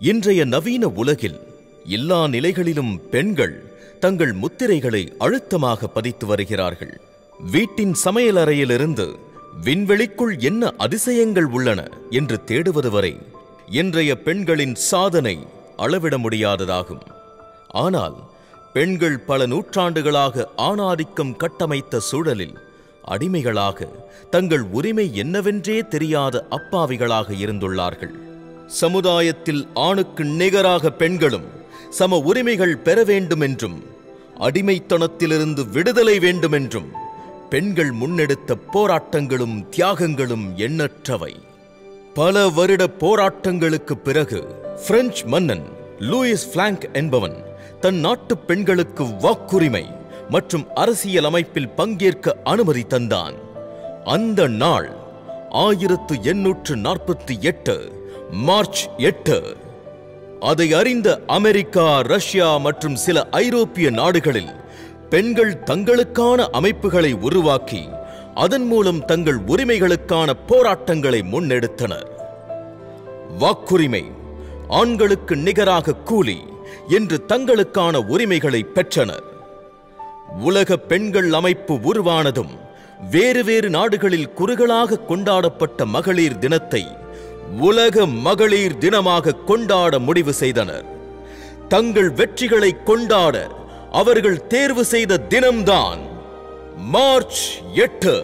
இன்றைய நவீன உலகில் எல்லா நிலைகளிலும் பெண்கள் தங்கள் முத்திரைகளை அழுத்தமாக பதித்து வருகிறார்கள் வீட்டின் சமையலறையிலிருந்து விண்வெளிக்குள் என்ன அதிசயங்கள் உள்ளன என்று தேடுவது வரை இன்றைய பெண்களின் சாதனை அளவிட முடியாததாகும் ஆனால் பெண்கள் பல நூற்றாண்டுகளாக ஆணாதிக்கம் கட்டமைத்த சூழலில் அடிமைகளாக தங்கள் உரிமை என்னவென்றே தெரியாத அப்பாவிகளாக இருந்துள்ளார்கள் சமுதாயத்தில் ஆணுக்கு நிகராக பெண்களும் சம உரிமைகள் பெற வேண்டும் என்றும் அடிமைத்தனத்திலிருந்து விடுதலை வேண்டும் என்றும் பெண்கள் முன்னெடுத்த போராட்டங்களும் தியாகங்களும் எண்ணற்றவை பல வருட போராட்டங்களுக்கு பிறகு பிரெஞ்சு மன்னன் லூயிஸ் பிளாங்க் என்பவன் தன் நாட்டு பெண்களுக்கு வாக்குரிமை மற்றும் அரசியல் அமைப்பில் பங்கேற்க அனுமதி தந்தான் அந்த நாள் ஆயிரத்து எண்ணூற்று நாற்பத்தி எட்டு மார்ச் எட்டு அதை அறிந்த அமெரிக்கா ரஷ்யா மற்றும் சில ஐரோப்பிய நாடுகளில் பெண்கள் தங்களுக்கான அமைப்புகளை உருவாக்கி அதன் மூலம் தங்கள் உரிமைகளுக்கான போராட்டங்களை முன்னெடுத்தனர் வாக்குரிமை ஆண்களுக்கு நிகராக கூலி என்று தங்களுக்கான உரிமைகளை பெற்றனர் உலக பெண்கள் அமைப்பு உருவானதும் வேறு வேறு நாடுகளில் குறுகலாக கொண்டாடப்பட்ட மகளிர் தினத்தை உலக மகளிர் தினமாக கொண்டாட முடிவு செய்தனர் தங்கள் வெற்றிகளை கொண்டாட அவர்கள் தேர்வு செய்த தினம்தான் மார்ச் எட்டு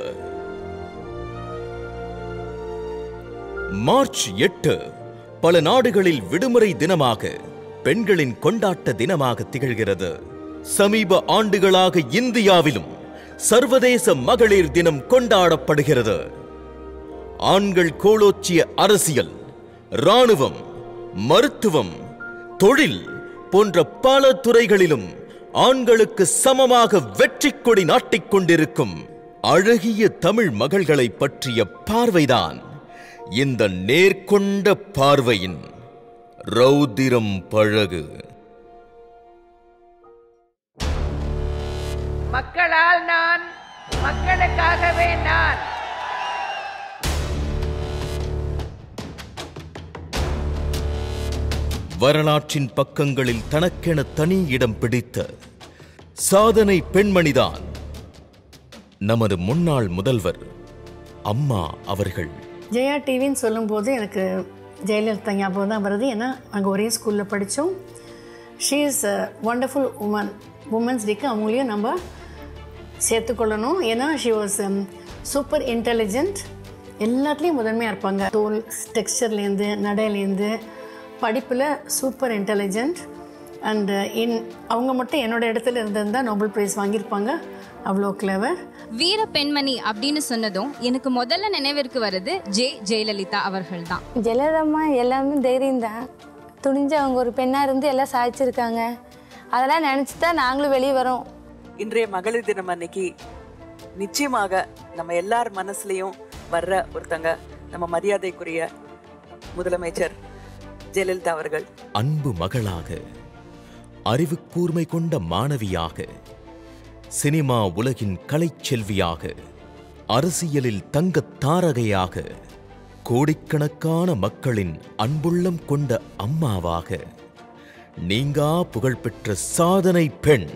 மார்ச் எட்டு பல நாடுகளில் விடுமுறை தினமாக பெண்களின் கொண்டாட்ட தினமாக திகழ்கிறது சமீப ஆண்டுகளாக இந்தியாவிலும் சர்வதேச மகளிர் தினம் கொண்டாடப்படுகிறது ஆண்கள் கோலோச்சிய அரசியல் ராணுவம் மருத்துவம் தொழில் போன்ற பல துறைகளிலும் ஆண்களுக்கு சமமாக வெற்றி கொடி நாட்டிக் கொண்டிருக்கும் அழகிய தமிழ் மகள்களை பற்றிய பார்வைதான் இந்த நேர்கொண்ட பார்வையின் ரௌதிரம் பழகு மக்களால் நான் மக்களுக்காகவே நான் வரலாற்றின் பக்கங்களில் தனக்கென தனி இடம் பிடித்த சாதனை பெண்மணிதான் நமது முன்னாள் முதல்வர் அம்மா அவர்கள் ஜெயா டிவின்னு சொல்லும்போது எனக்கு ஜெயலலிதா ஞாபகம் தான் வருது ஏன்னா அங்கே ஒரே ஸ்கூலில் படித்தோம் she is wonderful woman women's டேக்கு அவங்களையும் நம்ம சேர்த்துக்கொள்ளணும் ஏன்னா ஷி வாஸ் சூப்பர் இன்டெலிஜென்ட் எல்லாத்துலேயும் முதன்மையாக இருப்பாங்க தோல் டெக்ஸ்டர்லேருந்து நடையிலேருந்து படிப்பில் சூப்பர் இன்டெலிஜென்ட் அண்ட் இன் அவங்க மட்டும் என்னோட இடத்துல இருந்திருந்தால் நோபல் ப்ரைஸ் வாங்கியிருப்பாங்க அவ்வளோ கிளவர் வீர பெண்மணி அப்படின்னு சொன்னதும் எனக்கு முதல்ல நினைவிற்கு வருது ஜே ஜெயலலிதா அவர்கள் தான் ஜெயலலிதம்மா எல்லாமே தைரியம் தான் துணிஞ்சு அவங்க ஒரு பெண்ணாக இருந்து எல்லாம் சாதிச்சிருக்காங்க அதெல்லாம் நினச்சி தான் நாங்களும் வெளியே வரோம் இன்றைய மகளிர் தினம் அன்னைக்கு நிச்சயமாக நம்ம எல்லார் மனசுலயும் வர்ற ஒருத்தங்க நம்ம மரியாதைக்குரிய முதலமைச்சர் ஜெயலலிதா அவர்கள் அன்பு மகளாக அறிவு கூர்மை கொண்ட மாணவியாக சினிமா உலகின் கலைச்செல்வியாக அரசியலில் தங்கத் தாரகையாக கோடிக்கணக்கான மக்களின் அன்புள்ளம் கொண்ட அம்மாவாக நீங்கா புகழ்பெற்ற சாதனை பெண்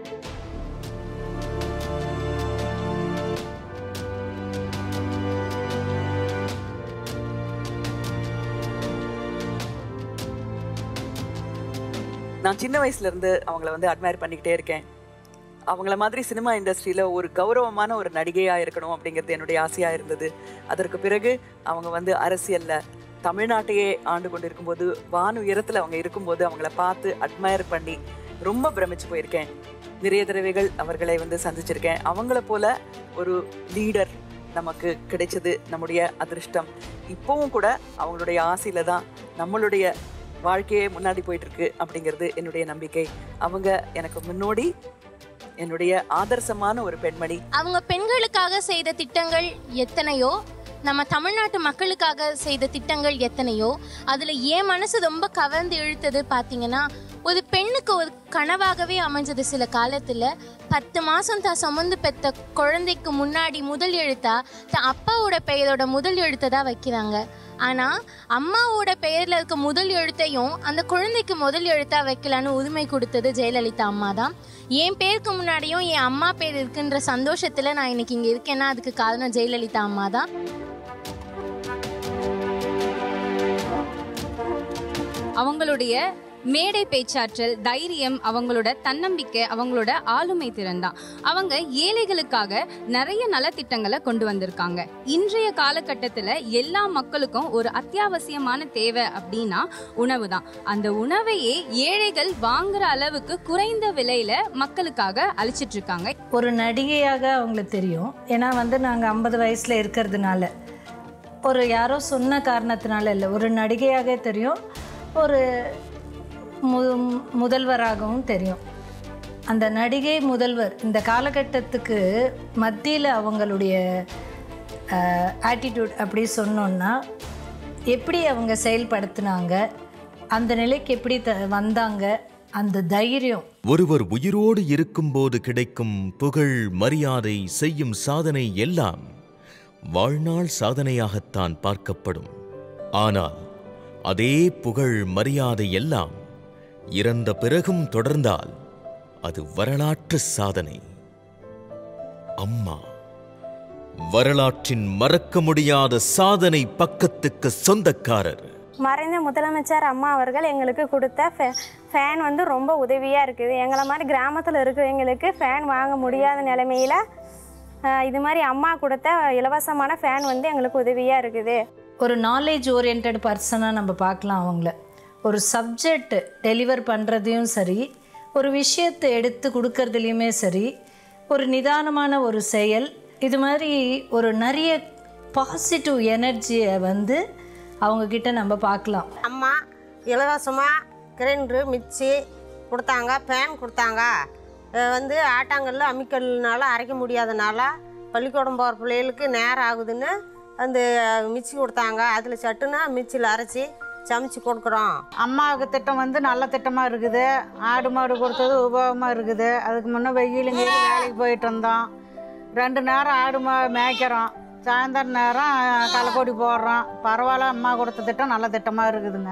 நான் சின்ன வயசுல இருந்து அவங்கள வந்து அட்மையர் பண்ணிக்கிட்டே இருக்கேன் அவங்கள மாதிரி சினிமா இண்டஸ்ட்ரியில ஒரு கௌரவமான ஒரு நடிகையா இருக்கணும் அப்படிங்கிறது என்னுடைய ஆசையா இருந்தது அதற்கு பிறகு அவங்க வந்து அரசியல்ல தமிழ்நாட்டையே ஆண்டு கொண்டு இருக்கும்போது வான் உயரத்துல அவங்க இருக்கும்போது அவங்கள பார்த்து அட்மையர் பண்ணி ரொம்ப பிரமிச்சு போயிருக்கேன் நிறைய தடவைகள் அவர்களை வந்து சந்திச்சிருக்கேன் அவங்கள போல ஒரு லீடர் நமக்கு கிடைச்சது நம்முடைய அதிர்ஷ்டம் இப்போவும் கூட அவங்களுடைய ஆசையில தான் நம்மளுடைய வாழ்க்கையே முன்னாடி போயிட்டு இருக்கு அப்படிங்கிறது என்னுடைய நம்பிக்கை அவங்க எனக்கு முன்னோடி என்னுடைய ஆதர்சமான ஒரு பெண்மணி அவங்க பெண்களுக்காக செய்த திட்டங்கள் எத்தனையோ நம்ம தமிழ்நாட்டு மக்களுக்காக செய்த திட்டங்கள் எத்தனையோ அதுல என் மனசு ரொம்ப கவர்ந்து இழுத்தது பாத்தீங்கன்னா ஒரு பெண்ணுக்கு ஒரு கனவாகவே அமைஞ்சது சில காலத்துல பத்து மாசம் தான் சுமந்து பெத்த குழந்தைக்கு முன்னாடி முதல் எழுத்தா தன் அப்பாவோட பெயரோட முதல் எழுத்தை தான் வைக்கிறாங்க ஆனால் அம்மாவோட பெயரில் இருக்க முதல் எழுத்தையும் அந்த குழந்தைக்கு முதல் எழுத்தா வைக்கலான்னு உரிமை கொடுத்தது ஜெயலலிதா அம்மா தான் என் பேருக்கு முன்னாடியும் என் அம்மா பேர் இருக்குன்ற சந்தோஷத்தில் நான் இன்னைக்கு இங்கே இருக்கேன்னா அதுக்கு காரணம் ஜெயலலிதா அம்மா தான் அவங்களுடைய மேடை பேச்சாற்றல் தைரியம் அவங்களோட தன்னம்பிக்கை அவங்களோட ஆளுமை திறன் தான் அவங்க ஏழைகளுக்காக நிறைய நலத்திட்டங்களை கொண்டு வந்திருக்காங்க இன்றைய காலகட்டத்தில் எல்லா மக்களுக்கும் ஒரு அத்தியாவசியமான தேவை அப்படின்னா உணவு தான் அந்த உணவையே ஏழைகள் வாங்குற அளவுக்கு குறைந்த விலையில மக்களுக்காக அளிச்சிட்டு இருக்காங்க ஒரு நடிகையாக அவங்களுக்கு தெரியும் ஏன்னா வந்து நாங்கள் ஐம்பது வயசில் இருக்கிறதுனால ஒரு யாரோ சொன்ன காரணத்தினால இல்லை ஒரு நடிகையாக தெரியும் ஒரு மு முதல்வராகவும் தெரியும் அந்த நடிகை முதல்வர் இந்த காலகட்டத்துக்கு மத்தியில் அவங்களுடைய ஆட்டிடியூட் அப்படி சொன்னோன்னா எப்படி அவங்க செயல்படுத்தினாங்க அந்த நிலைக்கு எப்படி த வந்தாங்க அந்த தைரியம் ஒருவர் உயிரோடு இருக்கும்போது கிடைக்கும் புகழ் மரியாதை செய்யும் சாதனை எல்லாம் வாழ்நாள் சாதனையாகத்தான் பார்க்கப்படும் ஆனால் அதே புகழ் மரியாதை எல்லாம் இறந்த பிறகும் தொடர்ந்தால் அது வரலாற்று சாதனை அம்மா வரலாற்றின் மறக்க முடியாத சாதனை பக்கத்துக்கு சொந்தக்காரர் மறைந்த முதலமைச்சர் அம்மா அவர்கள் எங்களுக்கு கொடுத்த ஃபே ஃபேன் வந்து ரொம்ப உதவியாக இருக்குது எங்களை மாதிரி கிராமத்தில் இருக்கிறவங்களுக்கு ஃபேன் வாங்க முடியாத நிலைமையில் அஹ், இது மாதிரி அம்மா கொடுத்த இலவசமான ஃபேன் வந்து எங்களுக்கு உதவியாக இருக்குது ஒரு நாலேஜ் ஓரியன்ட் பர்சனாக நம்ம பார்க்கலாம் அவங்கள ஒரு சப்ஜெக்ட் டெலிவர் பண்ணுறதையும் சரி ஒரு விஷயத்தை எடுத்து கொடுக்கறதுலையுமே சரி ஒரு நிதானமான ஒரு செயல் இது மாதிரி ஒரு நிறைய பாசிட்டிவ் எனர்ஜியை வந்து அவங்கக்கிட்ட நம்ம பார்க்கலாம் அம்மா இலவசமாக கிரைண்டரு மிக்சி கொடுத்தாங்க ஃபேன் கொடுத்தாங்க அஹ் வந்து ஆட்டாங்கல்ல அம்மிக்கல்னால அரைக்க முடியாதனால பள்ளிக்கூடம் போகிற பிள்ளைகளுக்கு நேரம் ஆகுதுன்னு அந்த மிக்சி கொடுத்தாங்க அதில் சட்டுன்னா மிக்சியில் அரைச்சி சமைச்சு கொடுக்குறோம் அம்மாவுக்கு திட்டம் வந்து நல்ல திட்டமாக இருக்குது ஆடு மாடு கொடுத்தது உபயோகமாக இருக்குது அதுக்கு முன்னே வெயிலுங்க வேலைக்கு போயிட்டு இருந்தோம் ரெண்டு நேரம் ஆடு மா மேய்க்கிறோம் சாயந்தரம் நேரம் களைக்கொடி போடுறோம் பரவாயில்ல அம்மா கொடுத்த திட்டம் நல்ல திட்டமாக இருக்குதுங்க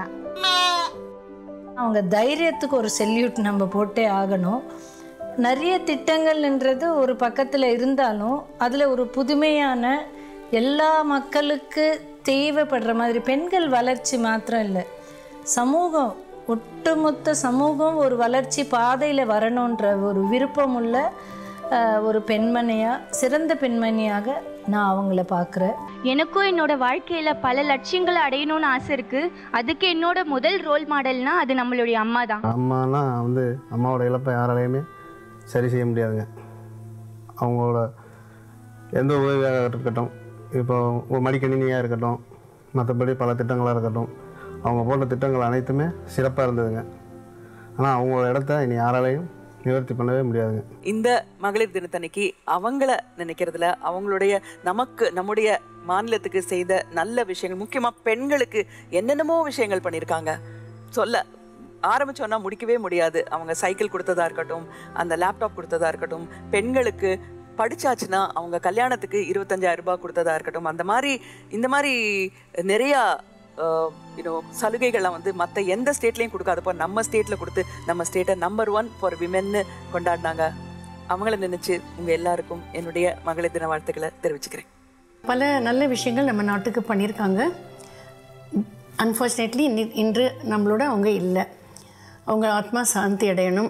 அவங்க தைரியத்துக்கு ஒரு செல்யூட் நம்ம போட்டே ஆகணும் நிறைய திட்டங்கள்ன்றது ஒரு பக்கத்தில் இருந்தாலும் அதில் ஒரு புதுமையான எல்லா மக்களுக்கு தேவைப்படுற மாதிரி பெண்கள் வளர்ச்சி மாத்திரம் இல்லை சமூகம் ஒட்டுமொத்த சமூகம் ஒரு வளர்ச்சி பாதையில் வரணுன்ற ஒரு விருப்பமுள்ள அஹ், ஒரு பெண்மணியாக சிறந்த பெண்மணியாக நான் அவங்கள பார்க்குறேன் எனக்கும் என்னோட வாழ்க்கையில பல லட்சியங்களை அடையணும்னு ஆசை இருக்கு அதுக்கு என்னோட முதல் ரோல் மாடல்னா அது நம்மளுடைய அம்மா தான் அம்மானா வந்து அம்மாவோட இழப்பை யாராலையுமே சரி செய்ய முடியாதுங்க அவங்களோட எந்த உதவியாக இருக்கட்டும் இப்போ ஒரு மடிக்கணினியாக இருக்கட்டும் மற்றபடி பல திட்டங்களாக இருக்கட்டும் அவங்க போட்ட திட்டங்கள் அனைத்துமே சிறப்பாக இருந்ததுங்க ஆனால் அவங்களோட இடத்த இனி யாராலையும் நிவர்த்தி பண்ணவே முடியாதுங்க இந்த மகளிர் தினத்தன்னைக்கு அவங்கள நினைக்கிறதுல அவங்களுடைய நமக்கு நம்முடைய மாநிலத்துக்கு செய்த நல்ல விஷயங்கள் முக்கியமா பெண்களுக்கு என்னென்னமோ விஷயங்கள் பண்ணியிருக்காங்க சொல்ல ஆரம்பிச்சோன்னா முடிக்கவே முடியாது அவங்க சைக்கிள் கொடுத்ததா இருக்கட்டும் அந்த லேப்டாப் கொடுத்ததா இருக்கட்டும் பெண்களுக்கு படிச்சாச்சுன்னா அவங்க கல்யாணத்துக்கு இருபத்தஞ்சாயிரம் ரூபாய் கொடுத்ததா இருக்கட்டும் அந்த மாதிரி இந்த மாதிரி நிறையா யூனோ சலுகைகள்லாம் வந்து மற்ற எந்த ஸ்டேட்லையும் கொடுக்காதப்போ நம்ம ஸ்டேட்டில் கொடுத்து நம்ம ஸ்டேட்டை நம்பர் ஒன் ஃபார் விமென்னு கொண்டாடினாங்க அவங்கள நினைச்சு உங்க எல்லாருக்கும் என்னுடைய மகளிர் தின வாழ்த்துக்களை தெரிவிச்சுக்கிறேன் பல நல்ல விஷயங்கள் நம்ம நாட்டுக்கு பண்ணியிருக்காங்க அன்ஃபார்ச்சுனேட்லி இன்று நம்மளோட அவங்க இல்லை அவங்க ஆத்மா சாந்தி அடையணும்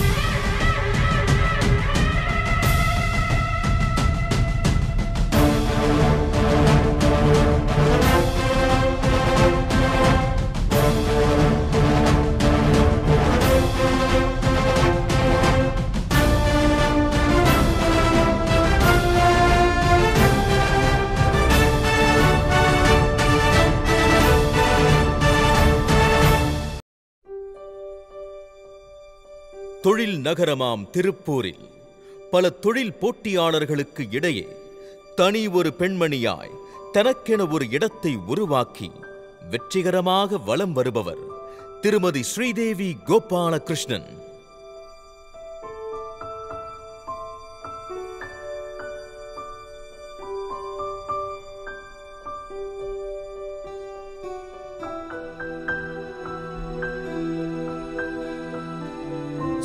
தொழில் நகரமாம் திருப்பூரில் பல தொழில் போட்டியாளர்களுக்கு இடையே தனி ஒரு பெண்மணியாய் தனக்கென ஒரு இடத்தை உருவாக்கி வெற்றிகரமாக வலம் வருபவர் திருமதி ஸ்ரீதேவி கோபாலகிருஷ்ணன்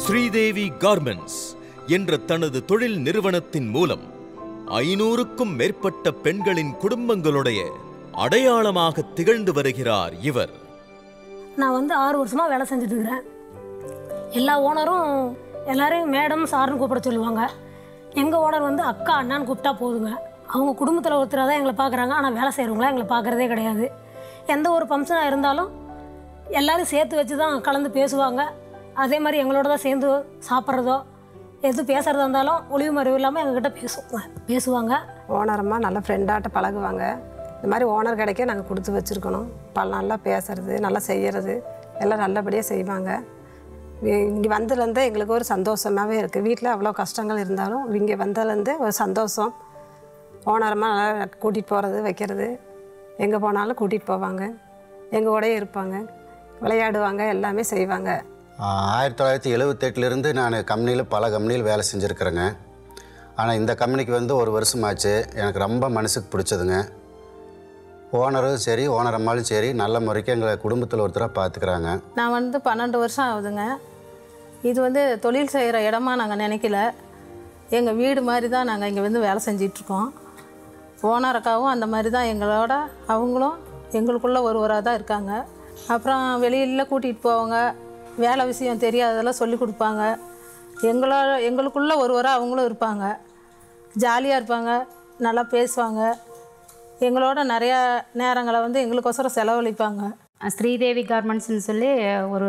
ஸ்ரீதேவி கார்மெண்ட்ஸ் என்ற தனது தொழில் நிறுவனத்தின் மூலம் ஐநூறுக்கும் மேற்பட்ட பெண்களின் குடும்பங்களுடைய அடையாளமாக திகழ்ந்து வருகிறார் இவர் நான் வந்து ஆறு வருஷமாக வேலை செஞ்சுட்டு இருக்கிறேன் எல்லா ஓனரும் எல்லாரையும் மேடம் சார்னு கூப்பிட சொல்லுவாங்க எங்கள் ஓனர் வந்து அக்கா அண்ணான்னு கூப்பிட்டா போதுங்க அவங்க குடும்பத்தில் ஒருத்தராக தான் எங்களை பார்க்குறாங்க ஆனால் வேலை செய்கிறவங்களாம் எங்களை பார்க்குறதே கிடையாது எந்த ஒரு ஃபங்க்ஷனாக இருந்தாலும் எல்லாரும் சேர்த்து வச்சு தான் கலந்து பேசுவாங்க அதே மாதிரி எங்களோட தான் சேர்ந்து சாப்பிட்றதோ எது பேசுகிறதா இருந்தாலும் ஒளிவு மறைவு இல்லாமல் எங்ககிட்ட பேசுவாங்க பேசுவாங்க ஓனரம்மா நல்ல ஃப்ரெண்டாட்ட பழகுவாங்க இந்த மாதிரி ஓனர் கிடைக்க நாங்கள் கொடுத்து வச்சுருக்கணும் பல நல்லா பேசுறது நல்லா செய்கிறது எல்லாம் நல்லபடியாக செய்வாங்க இங்கே வந்ததுலேருந்தே எங்களுக்கு ஒரு சந்தோஷமாகவே இருக்குது வீட்டில் அவ்வளோ கஷ்டங்கள் இருந்தாலும் இங்கே வந்ததுலேருந்து ஒரு சந்தோஷம் ஓனரமாக நல்லா கூட்டிகிட்டு போகிறது வைக்கிறது எங்கே போனாலும் கூட்டிகிட்டு போவாங்க எங்கள் கூடயே இருப்பாங்க விளையாடுவாங்க எல்லாமே செய்வாங்க ஆயிரத்தி தொள்ளாயிரத்தி எழுவத்தெட்டுலேருந்து நான் கம்பெனியில் பல கம்பெனியில் வேலை செஞ்சுருக்கிறேங்க ஆனால் இந்த கம்பெனிக்கு வந்து ஒரு வருஷம் ஆச்சு எனக்கு ரொம்ப மனசுக்கு பிடிச்சதுங்க ஓனரும் சரி ஓனர் அம்மாலும் சரி நல்ல முறைக்கு எங்களை குடும்பத்தில் ஒருத்தராக பார்த்துக்கிறாங்க நான் வந்து பன்னெண்டு வருஷம் ஆகுதுங்க இது வந்து தொழில் செய்கிற இடமா நாங்கள் நினைக்கல எங்கள் வீடு மாதிரி தான் நாங்கள் இங்கே வந்து வேலை செஞ்சிட்ருக்கோம் ஓனர் அக்காவும் அந்த மாதிரி தான் எங்களோட அவங்களும் எங்களுக்குள்ளே ஒருவராக தான் இருக்காங்க அப்புறம் வெளியில் கூட்டிகிட்டு போவாங்க வேலை விஷயம் தெரியாததெல்லாம் சொல்லி கொடுப்பாங்க எங்களோட எங்களுக்குள்ளே ஒருவராக அவங்களும் இருப்பாங்க ஜாலியாக இருப்பாங்க நல்லா பேசுவாங்க எங்களோட நிறையா நேரங்களை வந்து எங்களுக்கோசரம் செலவழிப்பாங்க ஸ்ரீதேவி கார்மெண்ட்ஸ்னு சொல்லி ஒரு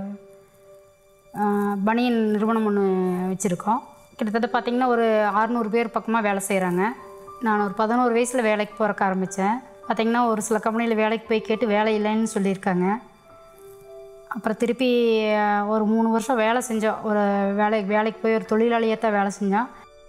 ஆஹ், பனியன் நிறுவனம் ஒன்று வச்சுருக்கோம் கிட்டத்தட்ட பார்த்திங்கன்னா ஒரு அறநூறு பேர் பக்கமாக வேலை செய்கிறாங்க நான் ஒரு பதினோரு வயசில் வேலைக்கு போகிறக்க ஆரம்பித்தேன் பார்த்திங்கன்னா ஒரு சில கம்பெனியில் வேலைக்கு போய் கேட்டு வேலை இல்லைன்னு சொல்லியிருக்காங்க அப்புறம் திருப்பி ஆஹ், ஒரு மூணு வருஷம் வேலை செஞ்சோம் ஒரு வேலைக்கு வேலைக்கு போய் ஒரு தொழிலாளியாக தான் வேலை செஞ்சோம்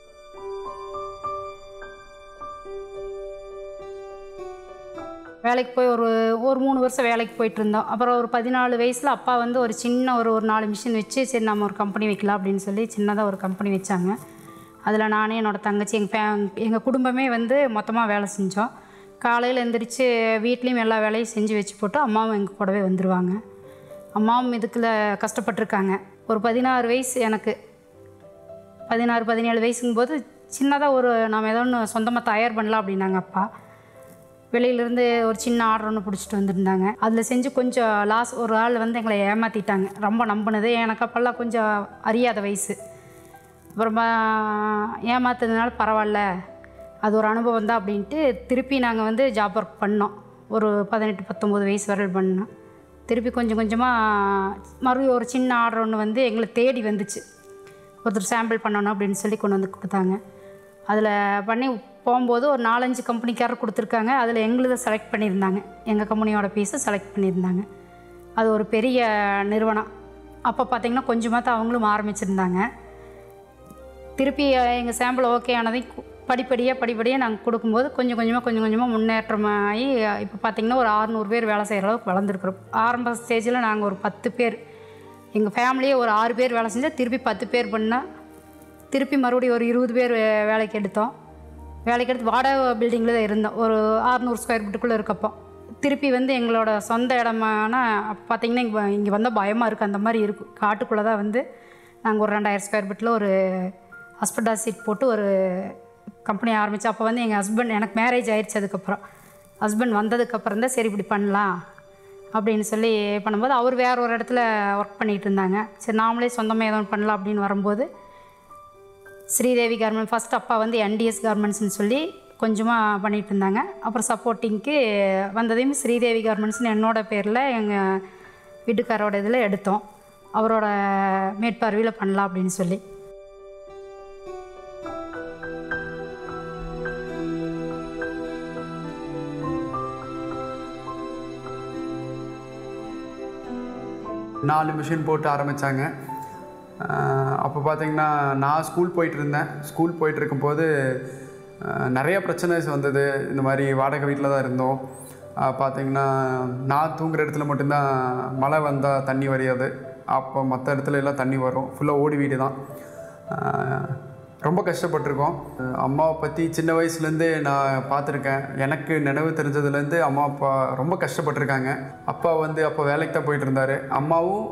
வேலைக்கு போய் ஒரு ஒரு மூணு வருஷம் வேலைக்கு போயிட்டு இருந்தோம் அப்புறம் ஒரு பதினாலு வயசில் அப்பா வந்து ஒரு சின்ன ஒரு ஒரு நாலு மிஷின் வச்சு சரி நம்ம ஒரு கம்பெனி வைக்கலாம் அப்படின்னு சொல்லி சின்னதாக ஒரு கம்பெனி வச்சாங்க அதில் நானே என்னோட தங்கச்சி எங்கள் ஃபே எங்கள் குடும்பமே வந்து மொத்தமாக வேலை செஞ்சோம் காலையில் எந்திரிச்சு வீட்லேயும் எல்லா வேலையும் செஞ்சு வச்சு போட்டு அம்மாவும் எங்கள் கூடவே வந்துடுவாங்க அம்மாவும் இதுக்குள்ள கஷ்டப்பட்டிருக்காங்க ஒரு பதினாறு வயசு எனக்கு பதினாறு பதினேழு வயசுங்கும்போது சின்னதாக ஒரு நாம் ஏதோ ஒன்று சொந்தமாக தயார் பண்ணலாம் அப்படின்னாங்க அப்பா வெளியிலேருந்து ஒரு சின்ன ஆர்டர் ஒன்று பிடிச்சிட்டு வந்திருந்தாங்க அதில் செஞ்சு கொஞ்சம் லாஸ் ஒரு ஆள் வந்து எங்களை ஏமாற்றிட்டாங்க ரொம்ப நம்பினது எனக்கு அப்போல்லாம் கொஞ்சம் அறியாத வயசு அப்புறமா ஏமாத்துறதுனால பரவாயில்ல அது ஒரு அனுபவம் தான் அப்படின்ட்டு திருப்பி நாங்கள் வந்து ஜாப் ஒர்க் பண்ணோம் ஒரு பதினெட்டு பத்தொம்போது வயசு வரையில் பண்ணோம் திருப்பி கொஞ்சம் கொஞ்சமாக மறுபடியும் ஒரு சின்ன ஆர்டர் ஒன்று வந்து எங்களை தேடி வந்துச்சு ஒருத்தர் சாம்பிள் பண்ணணும் அப்படின்னு சொல்லி கொண்டு வந்து கொடுத்தாங்க அதில் பண்ணி போகும்போது ஒரு நாலஞ்சு கம்பெனிக்காரர் கொடுத்துருக்காங்க அதில் எங்களுதை செலக்ட் பண்ணியிருந்தாங்க எங்கள் கம்பெனியோட பீஸை செலக்ட் பண்ணியிருந்தாங்க அது ஒரு பெரிய நிறுவனம் அப்போ பார்த்திங்கன்னா கொஞ்சமாக தான் அவங்களும் ஆரம்பிச்சிருந்தாங்க திருப்பி எங்கள் சாம்பிள் ஓகே ஆனதையும் கு- படிப்படியாக படிப்படியாக நாங்கள் கொடுக்கும்போது கொஞ்சம் கொஞ்சமாக கொஞ்சம் கொஞ்சமாக முன்னேற்றமாகி இப்போ பார்த்திங்கன்னா ஒரு அறுநூறு பேர் வேலை செய்கிற அளவுக்கு வளர்ந்துருக்குறோம் ஆரம்ப ஸ்டேஜில் நாங்கள் ஒரு பத்து பேர் எங்கள் ஃபேமிலியே ஒரு ஆறு பேர் வேலை செஞ்சால் திருப்பி பத்து பேர் பண்ணால் திருப்பி மறுபடியும் ஒரு இருபது பேர் வே- வேலைக்கு எடுத்தோம் வேலைக்கு எடுத்து வாடகை பில்டிங்கில் தான் இருந்தோம் ஒரு ஆறுநூறு ஸ்கொயர் ஃபீட்டுக்குள்ளே இருக்கப்போ திருப்பி வந்து எங்களோட சொந்த இடமான பார்த்திங்கன்னா இங்கே இங்கே வந்தால் பயமாக இருக்குது அந்த மாதிரி இருக்கும் காட்டுக்குள்ளே தான் வந்து நாங்கள் ஒரு ரெண்டாயிரம் ஸ்கொயர் ஃபீட்டில் ஒரு ஹாஸ்பிட்டல் சீட் போட்டு ஒரு கம்பெனி ஆரம்பித்தோம் அப்போ வந்து எங்கள் ஹஸ்பண்ட் எனக்கு மேரேஜ் ஆயிடுச்சு அதுக்கப்புறம் ஹஸ்பண்ட் வந்ததுக்கப்புறம் தான் சரி இப்படி பண்ணலாம் அப்படின்னு சொல்லி பண்ணும்போது அவர் வேற ஒரு இடத்துல ஒர்க் பண்ணிகிட்டு இருந்தாங்க சரி நாமளே சொந்தமாக ஏதோ ஒன்று பண்ணலாம் அப்படின்னு வரும்போது ஸ்ரீதேவி கார்மெண்ட் ஃபஸ்ட் அப்பா வந்து என்டிஎஸ் கார்மெண்ட்ஸ்னு சொல்லி கொஞ்சமாக பண்ணிகிட்டு இருந்தாங்க அப்புறம் சப்போர்ட்டிங்க்கு வந்ததையும் ஸ்ரீதேவி கார்மெண்ட்ஸ்னு என்னோட பேரில் எங்கள் வீட்டுக்காரோட இதில் எடுத்தோம் அவரோட மேற்பார்வையில் பண்ணலாம் அப்படின்னு சொல்லி நாலு மிஷின் போட்டு ஆரம்பித்தாங்க அப்போ பார்த்தீங்கன்னா நான் ஸ்கூல் போயிட்டு இருந்தேன் ஸ்கூல் போயிட்டு இருக்கும்போது ஆஹ், நிறைய பிரச்சனைஸ் வந்தது இந்த மாதிரி வாடகை வீட்டில் தான் இருந்தோம் ஆஹ், பார்த்தீங்கன்னா நான் தூங்குற இடத்துல மட்டும்தான் மழை வந்தால் தண்ணி வரையாது அப்போ மற்ற இடத்துல எல்லாம் தண்ணி வரும் ஃபுல்லாக ஓடி வீடு தான் ஆஹ், ரொம்ப கஷ்டப்பட்டிருக்கோம் அஹ், அம்மாவை பற்றி சின்ன வயசுலேருந்தே நான் பார்த்துருக்கேன் எனக்கு நினைவு தெரிஞ்சதுலேருந்து அம்மா அப்பா ரொம்ப கஷ்டப்பட்டிருக்காங்க அப்பா வந்து அப்போ வேலைக்கு தான் போயிட்டு இருந்தார் அம்மாவும்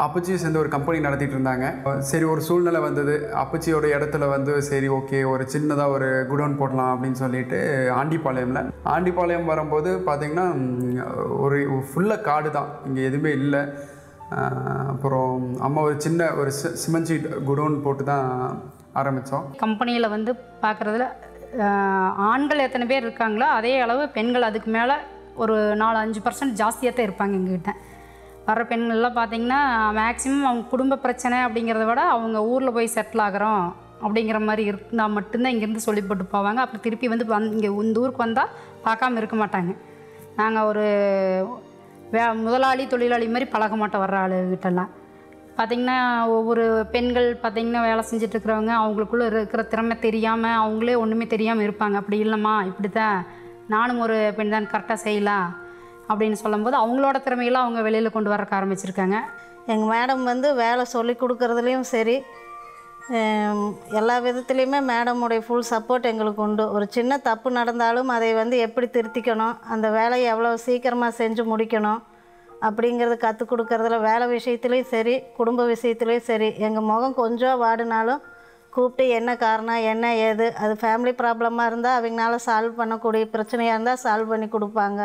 அப்பச்சியும் சேர்ந்து ஒரு கம்பெனி நடத்திட்டு இருந்தாங்க சரி ஒரு சூழ்நிலை வந்தது அப்பச்சியோட இடத்துல வந்து சரி ஓகே ஒரு சின்னதாக ஒரு குடோன் போடலாம் அப்படின்னு சொல்லிட்டு ஆண்டிப்பாளையமில் ஆண்டிப்பாளையம் வரும்போது பார்த்திங்கன்னா ம், ஒரு ஃபுல்லாக காடு தான் இங்கே எதுவுமே இல்லை ஆஹ், அப்புறம் அம்மா ஒரு சின்ன ஒரு சி சிமெண்ட் ஷீட் குடோன் போட்டு தான் ஆரம்பித்தோம் கம்பெனியில் வந்து பார்க்குறதுல ஆண்கள் எத்தனை பேர் இருக்காங்களோ அதே அளவு பெண்கள் அதுக்கு மேலே ஒரு நாலு அஞ்சு பர்சன்ட் ஜாஸ்தியாக தான் இருப்பாங்க எங்ககிட்ட வர்ற பெண்கள்லாம் பார்த்தீங்கன்னா மேக்ஸிமம் அவங்க குடும்ப பிரச்சனை அப்படிங்கிறத விட அவங்க ஊரில் போய் செட்டில் ஆகிறோம் அப்படிங்கிற மாதிரி இருந்தால் மட்டும்தான் இங்கேருந்து சொல்லி போட்டு போவாங்க அப்புறம் திருப்பி வந்து வந் இங்கே இந்த ஊருக்கு வந்தால் பார்க்காம இருக்க மாட்டாங்க நாங்கள் ஒரு வே முதலாளி தொழிலாளி மாதிரி பழக மாட்டோம் வர்ற ஆளுகிட்டலாம் பார்த்திங்கன்னா ஒவ்வொரு பெண்கள் பார்த்திங்கன்னா வேலை செஞ்சுட்டு இருக்கிறவங்க அவங்களுக்குள்ள இருக்கிற திறமை தெரியாமல் அவங்களே ஒன்றுமே தெரியாமல் இருப்பாங்க அப்படி இல்லைம்மா இப்படி தான் நானும் ஒரு பெண் தான் கரெக்டாக செய்யலாம் அப்படின்னு சொல்லும்போது அவங்களோட திறமையெல்லாம் அவங்க வெளியில் கொண்டு வரக்க ஆரம்பிச்சிருக்காங்க எங்கள் மேடம் வந்து வேலை சொல்லி கொடுக்குறதுலையும் சரி ஹம், எல்லா விதத்துலேயுமே மேடமுடைய ஃபுல் சப்போர்ட் எங்களுக்கு உண்டு ஒரு சின்ன தப்பு நடந்தாலும் அதை வந்து எப்படி திருத்திக்கணும் அந்த வேலையை எவ்வளோ சீக்கிரமாக செஞ்சு முடிக்கணும் அப்படிங்கிறது கற்றுக் கொடுக்கறதுல வேலை விஷயத்துலேயும் சரி குடும்ப விஷயத்துலேயும் சரி எங்கள் முகம் கொஞ்சம் வாடினாலும் கூப்பிட்டு என்ன காரணம் என்ன ஏது அது ஃபேமிலி ப்ராப்ளமாக இருந்தால் அவங்களால சால்வ் பண்ணக்கூடிய பிரச்சனையாக இருந்தால் சால்வ் பண்ணி கொடுப்பாங்க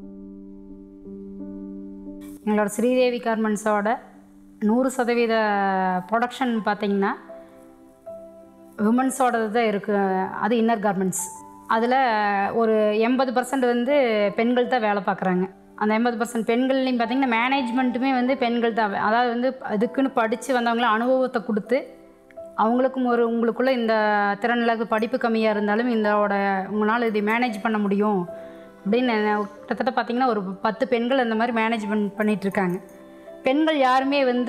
எங்களோட ஸ்ரீதேவி கார்மெண்ட்ஸோட நூறு சதவீத ப்ரொடக்ஷன் பார்த்திங்கன்னா விமன்ஸோடது தான் இருக்குது அது இன்னர் கார்மெண்ட்ஸ் அதில் ஒரு எண்பது பர்சன்ட் வந்து பெண்கள் தான் வேலை பார்க்குறாங்க அந்த எண்பது பர்சன்ட் பெண்கள்லையும் பார்த்திங்கன்னா மேனேஜ்மெண்ட்டுமே வந்து பெண்கள் தான் அதாவது வந்து அதுக்குன்னு படித்து வந்தவங்கள அனுபவத்தை கொடுத்து அவங்களுக்கும் ஒரு உங்களுக்குள்ளே இந்த திறனில் படிப்பு கம்மியாக இருந்தாலும் இதோட உங்களால் இதை மேனேஜ் பண்ண முடியும் அப்படின்னு கிட்டத்தட்ட பார்த்திங்கன்னா ஒரு பத்து பெண்கள் அந்த மாதிரி மேனேஜ்மெண்ட் பண்ணிகிட்டு இருக்காங்க பெண்கள் யாருமே வந்து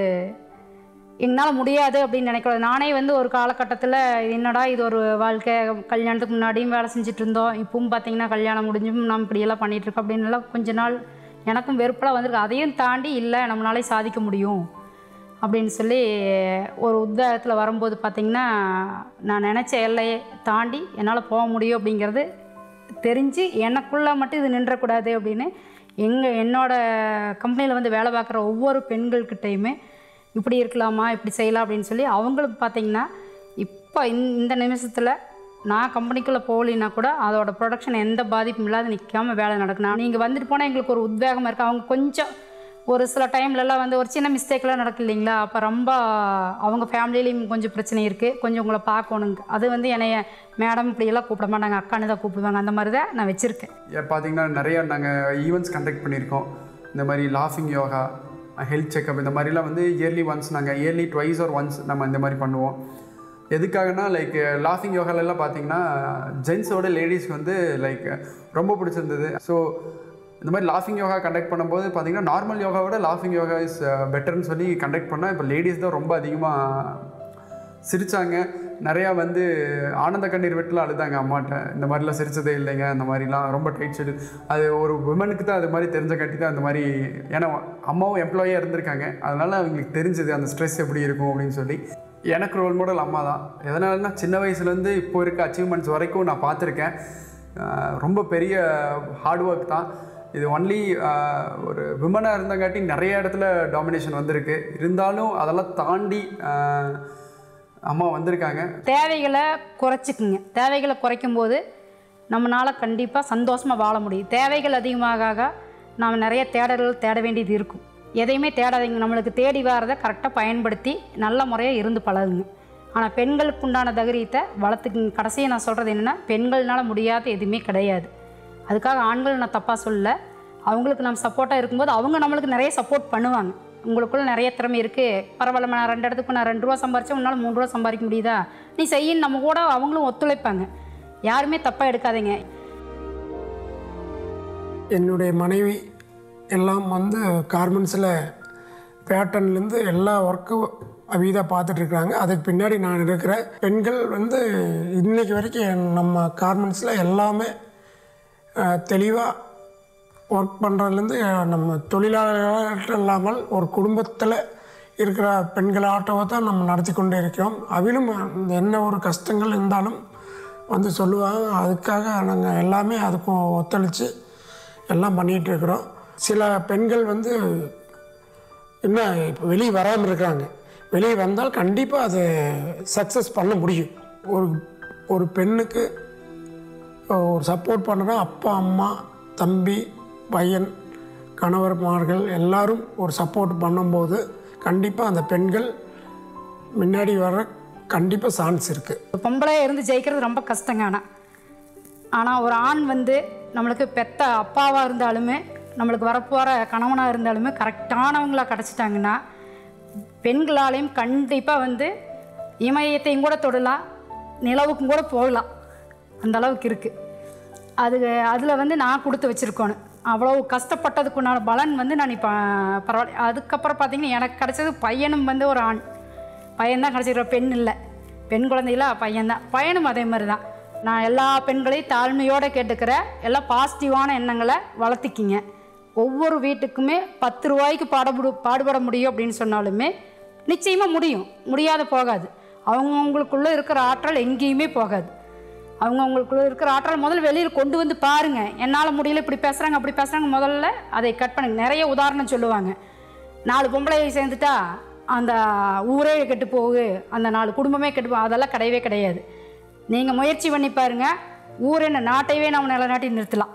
என்னால் முடியாது அப்படின்னு நினைக்கூடாது நானே வந்து ஒரு காலகட்டத்தில் என்னடா இது ஒரு வாழ்க்கை கல்யாணத்துக்கு முன்னாடியும் வேலை செஞ்சுட்டு இருந்தோம் இப்பவும் பார்த்தீங்கன்னா கல்யாணம் முடிஞ்சும் நம்ம இப்படியெல்லாம் பண்ணிகிட்டு இருக்கோம் அப்படின்னு எல்லாம் கொஞ்ச நாள் எனக்கும் வெறுப்பெல்லாம் வந்திருக்கு அதையும் தாண்டி இல்லை நம்மளாலே சாதிக்க முடியும் அப்படின்னு சொல்லி ஒரு உத்வேகத்தில் வரும்போது பார்த்திங்கன்னா நான் நினச்ச எல்லையை தாண்டி என்னால் போக முடியும் அப்படிங்கிறது தெரிஞ்சு எனக்குள்ளே மட்டும் இது நின்றக்கூடாது அப்படின்னு எங்கள் என்னோட கம்பெனியில் வந்து வேலை பார்க்குற ஒவ்வொரு பெண்கள்கிட்டையுமே இப்படி இருக்கலாமா இப்படி செய்யலாம் அப்படின்னு சொல்லி அவங்களும் பார்த்தீங்கன்னா இப்போ இந்த நிமிஷத்தில் நான் கம்பெனிக்குள்ளே போகலின்னா கூட அதோட ப்ரொடக்ஷன் எந்த பாதிப்பும் இல்லாத நிற்காம வேலை நடக்கணும் நீங்கள் வந்துட்டு போனால் எங்களுக்கு ஒரு உத்வேகமாக இருக்குது அவங்க கொஞ்சம் ஒரு சில டைம்லலாம் வந்து ஒரு சின்ன மிஸ்டேக்லாம் நடக்கு இல்லைங்களா அப்போ ரொம்ப அவங்க ஃபேமிலியிலையும் கொஞ்சம் பிரச்சனை இருக்குது கொஞ்சம் உங்களை பார்க்கணுங்க அது வந்து என்னைய மேடம் இப்படியெல்லாம் கூப்பிட மாட்டாங்க அக்கான்னு தான் கூப்பிடுவாங்க அந்த மாதிரி தான் நான் வச்சுருக்கேன் பார்த்தீங்கன்னா நிறைய நாங்கள் ஈவெண்ட்ஸ் கண்டக்ட் பண்ணியிருக்கோம் இந்த மாதிரி லாஃபிங் யோகா ஹெல்த் செக்கப் இந்த மாதிரிலாம் வந்து இயர்லி ஒன்ஸ் நாங்கள் இயர்லி ட்வைஸ் ஆர் ஒன்ஸ் நம்ம இந்த மாதிரி பண்ணுவோம் எதுக்காகனா லைக் லாஃபிங் யோகாலெல்லாம் பார்த்தீங்கன்னா ஜென்ஸோட லேடிஸ்க்கு வந்து லைக் ரொம்ப பிடிச்சிருந்தது ஸோ இந்த மாதிரி லாஃபிங் யோகா கண்டக்ட் பண்ணும்போது பார்த்தீங்கன்னா நார்மல் யோகாவோட லாஃபிங் யோகா இஸ் பெட்டர்னு சொல்லி கண்டக்ட் பண்ணால் இப்போ லேடிஸ் தான் ரொம்ப அதிகமாக சிரித்தாங்க நிறையா வந்து ஆனந்த கண்ணீர் வெட்டில் அழுதாங்க அம்மாட்ட இந்த மாதிரிலாம் சிரிச்சதே இல்லைங்க அந்த மாதிரிலாம் ரொம்ப டைட் ஷெடியூல் அது ஒரு விமனுக்கு தான் அது மாதிரி தெரிஞ்ச கட்டி தான் அந்த மாதிரி ஏன்னா அம்மாவும் எம்ப்ளாயியாக இருந்திருக்காங்க அதனால் அவங்களுக்கு தெரிஞ்சது அந்த ஸ்ட்ரெஸ் எப்படி இருக்கும் அப்படின்னு சொல்லி எனக்கு ரோல் மாடல் அம்மா தான் எதனாலனா சின்ன வயசுலேருந்து இப்போ இருக்க அச்சீவ்மெண்ட்ஸ் வரைக்கும் நான் பார்த்துருக்கேன் ஆஹ் ரொம்ப பெரிய ஹார்ட் ஒர்க் தான் இது ஒன்லி ஒரு விமனாக இருந்தங்காட்டி நிறைய இடத்துல டாமினேஷன் வந்திருக்கு இருந்தாலும் அதெல்லாம் தாண்டி ஆஹ் அம்மா வந்திருக்காங்க தேவைகளை குறைச்சிக்குங்க தேவைகளை குறைக்கும் போது நம்மளால் கண்டிப்பாக சந்தோஷமாக வாழ முடியும் தேவைகள் அதிகமாக ஆக நாம் நிறைய தேடல்கள் தேட வேண்டியது இருக்கும் எதையுமே தேடாதீங்க நம்மளுக்கு தேடி வரதை கரெக்டாக பயன்படுத்தி நல்ல முறையாக இருந்து பழகுங்க ஆனால் பெண்களுக்கு உண்டான தைரியத்தை வளர்த்துக்குங்க கடைசியாக நான் சொல்கிறது என்னென்னா பெண்கள்னால முடியாத எதுவுமே கிடையாது அதுக்காக ஆண்கள் நான் தப்பாக சொல்லல அவங்களுக்கு நம்ம சப்போர்ட்டாக இருக்கும்போது அவங்க நம்மளுக்கு நிறைய சப்போர்ட் பண்ணுவாங்க உங்களுக்குள்ள நிறைய திறமை இருக்குது பரவாயில்ல நான் ரெண்டு இடத்துக்கு நான் ரெண்டு ரூபா சம்பாரிச்சா உன்னால் மூணு ரூபா சம்பாதிக்க முடியுதா நீ செய்யின்னு நம்ம கூட அவங்களும் ஒத்துழைப்பாங்க யாருமே தப்பாக எடுக்காதீங்க என்னுடைய மனைவி எல்லாம் வந்து கார்மெண்ட்ஸில் பேட்டர்ன்லேருந்து எல்லா ஒர்க்கும் அவிதாக பார்த்துட்ருக்குறாங்க அதுக்கு பின்னாடி நான் இருக்கிறேன் பெண்கள் வந்து இன்னைக்கு வரைக்கும் நம்ம கார்மெண்ட்ஸில் எல்லாமே தெளிவாக ஒர்க் பண்ணுறதுலேருந்து நம்ம தொழிலாளர்கள் இல்லாமல் ஒரு குடும்பத்தில் இருக்கிற பெண்களாட்டவை தான் நம்ம நடத்தி கொண்டு இருக்கிறோம் அவிலும் என்ன ஒரு கஷ்டங்கள் இருந்தாலும் வந்து சொல்லுவாங்க அதுக்காக நாங்கள் எல்லாமே அதுக்கு ஒத்துழைச்சி எல்லாம் பண்ணிகிட்டு இருக்கிறோம் சில பெண்கள் வந்து இன்னும் இப்போ வெளியே வராமல் இருக்கிறாங்க வெளியே வந்தால் கண்டிப்பாக அது சக்ஸஸ் பண்ண முடியும் ஒரு ஒரு பெண்ணுக்கு ஒரு சப்போர்ட் பண்ணுறா அப்பா அம்மா தம்பி பையன் கணவர்மார்கள் எல்லாரும் ஒரு சப்போர்ட் பண்ணும்போது கண்டிப்பாக அந்த பெண்கள் முன்னாடி வர கண்டிப்பாக சான்ஸ் இருக்குது பொம்பளையாக இருந்து ஜெயிக்கிறது ரொம்ப கஷ்டங்க ஆனால் ஆனால் ஒரு ஆண் வந்து நம்மளுக்கு பெத்த அப்பாவாக இருந்தாலுமே நம்மளுக்கு வரப்போகிற கணவனாக இருந்தாலுமே கரெக்டானவங்களா கிடச்சிட்டாங்கன்னா பெண்களாலையும் கண்டிப்பாக வந்து இமயத்தையும் கூட தொடலாம் நிலவுக்கும் கூட போகலாம் அந்த அளவுக்கு இருக்குது அது அதில் வந்து நான் கொடுத்து வச்சுருக்கோன்னு அவ்வளோ கஷ்டப்பட்டதுக்குண்டான பலன் வந்து நான் இப்போ பரவாயில்ல அதுக்கப்புறம் பார்த்தீங்கன்னா எனக்கு கிடைச்சது பையனும் வந்து ஒரு ஆண் பையன்தான் கிடச்சிருக்க பெண் இல்லை பெண் குழந்தைகள பையன்தான் பையனும் அதே மாதிரி தான் நான் எல்லா பெண்களையும் தாழ்மையோடு கேட்டுக்கிற எல்லாம் பாசிட்டிவான எண்ணங்களை வளர்த்திக்கிங்க ஒவ்வொரு வீட்டுக்குமே பத்து ரூபாய்க்கு பாடுபடு பாடுபட முடியும் அப்படின்னு சொன்னாலுமே நிச்சயமாக முடியும் முடியாத போகாது அவங்கவுங்களுக்குள்ளே இருக்கிற ஆற்றல் எங்கேயுமே போகாது அவங்கவுங்களுக்குள்ள இருக்கிற ஆற்றல் முதல்ல வெளியில் கொண்டு வந்து பாருங்க என்னால் முடியல இப்படி பேசுகிறாங்க அப்படி பேசுகிறாங்க முதல்ல அதை கட் பண்ணுங்க நிறைய உதாரணம் சொல்லுவாங்க நாலு பொம்பளை சேர்ந்துட்டா அந்த ஊரே கெட்டு போகு அந்த நாலு குடும்பமே கெட்டு போகும் அதெல்லாம் கிடையவே கிடையாது நீங்கள் முயற்சி பண்ணி பாருங்க ஊர் என்ன நாட்டையவே நம்ம நிலநாட்டி நிறுத்தலாம்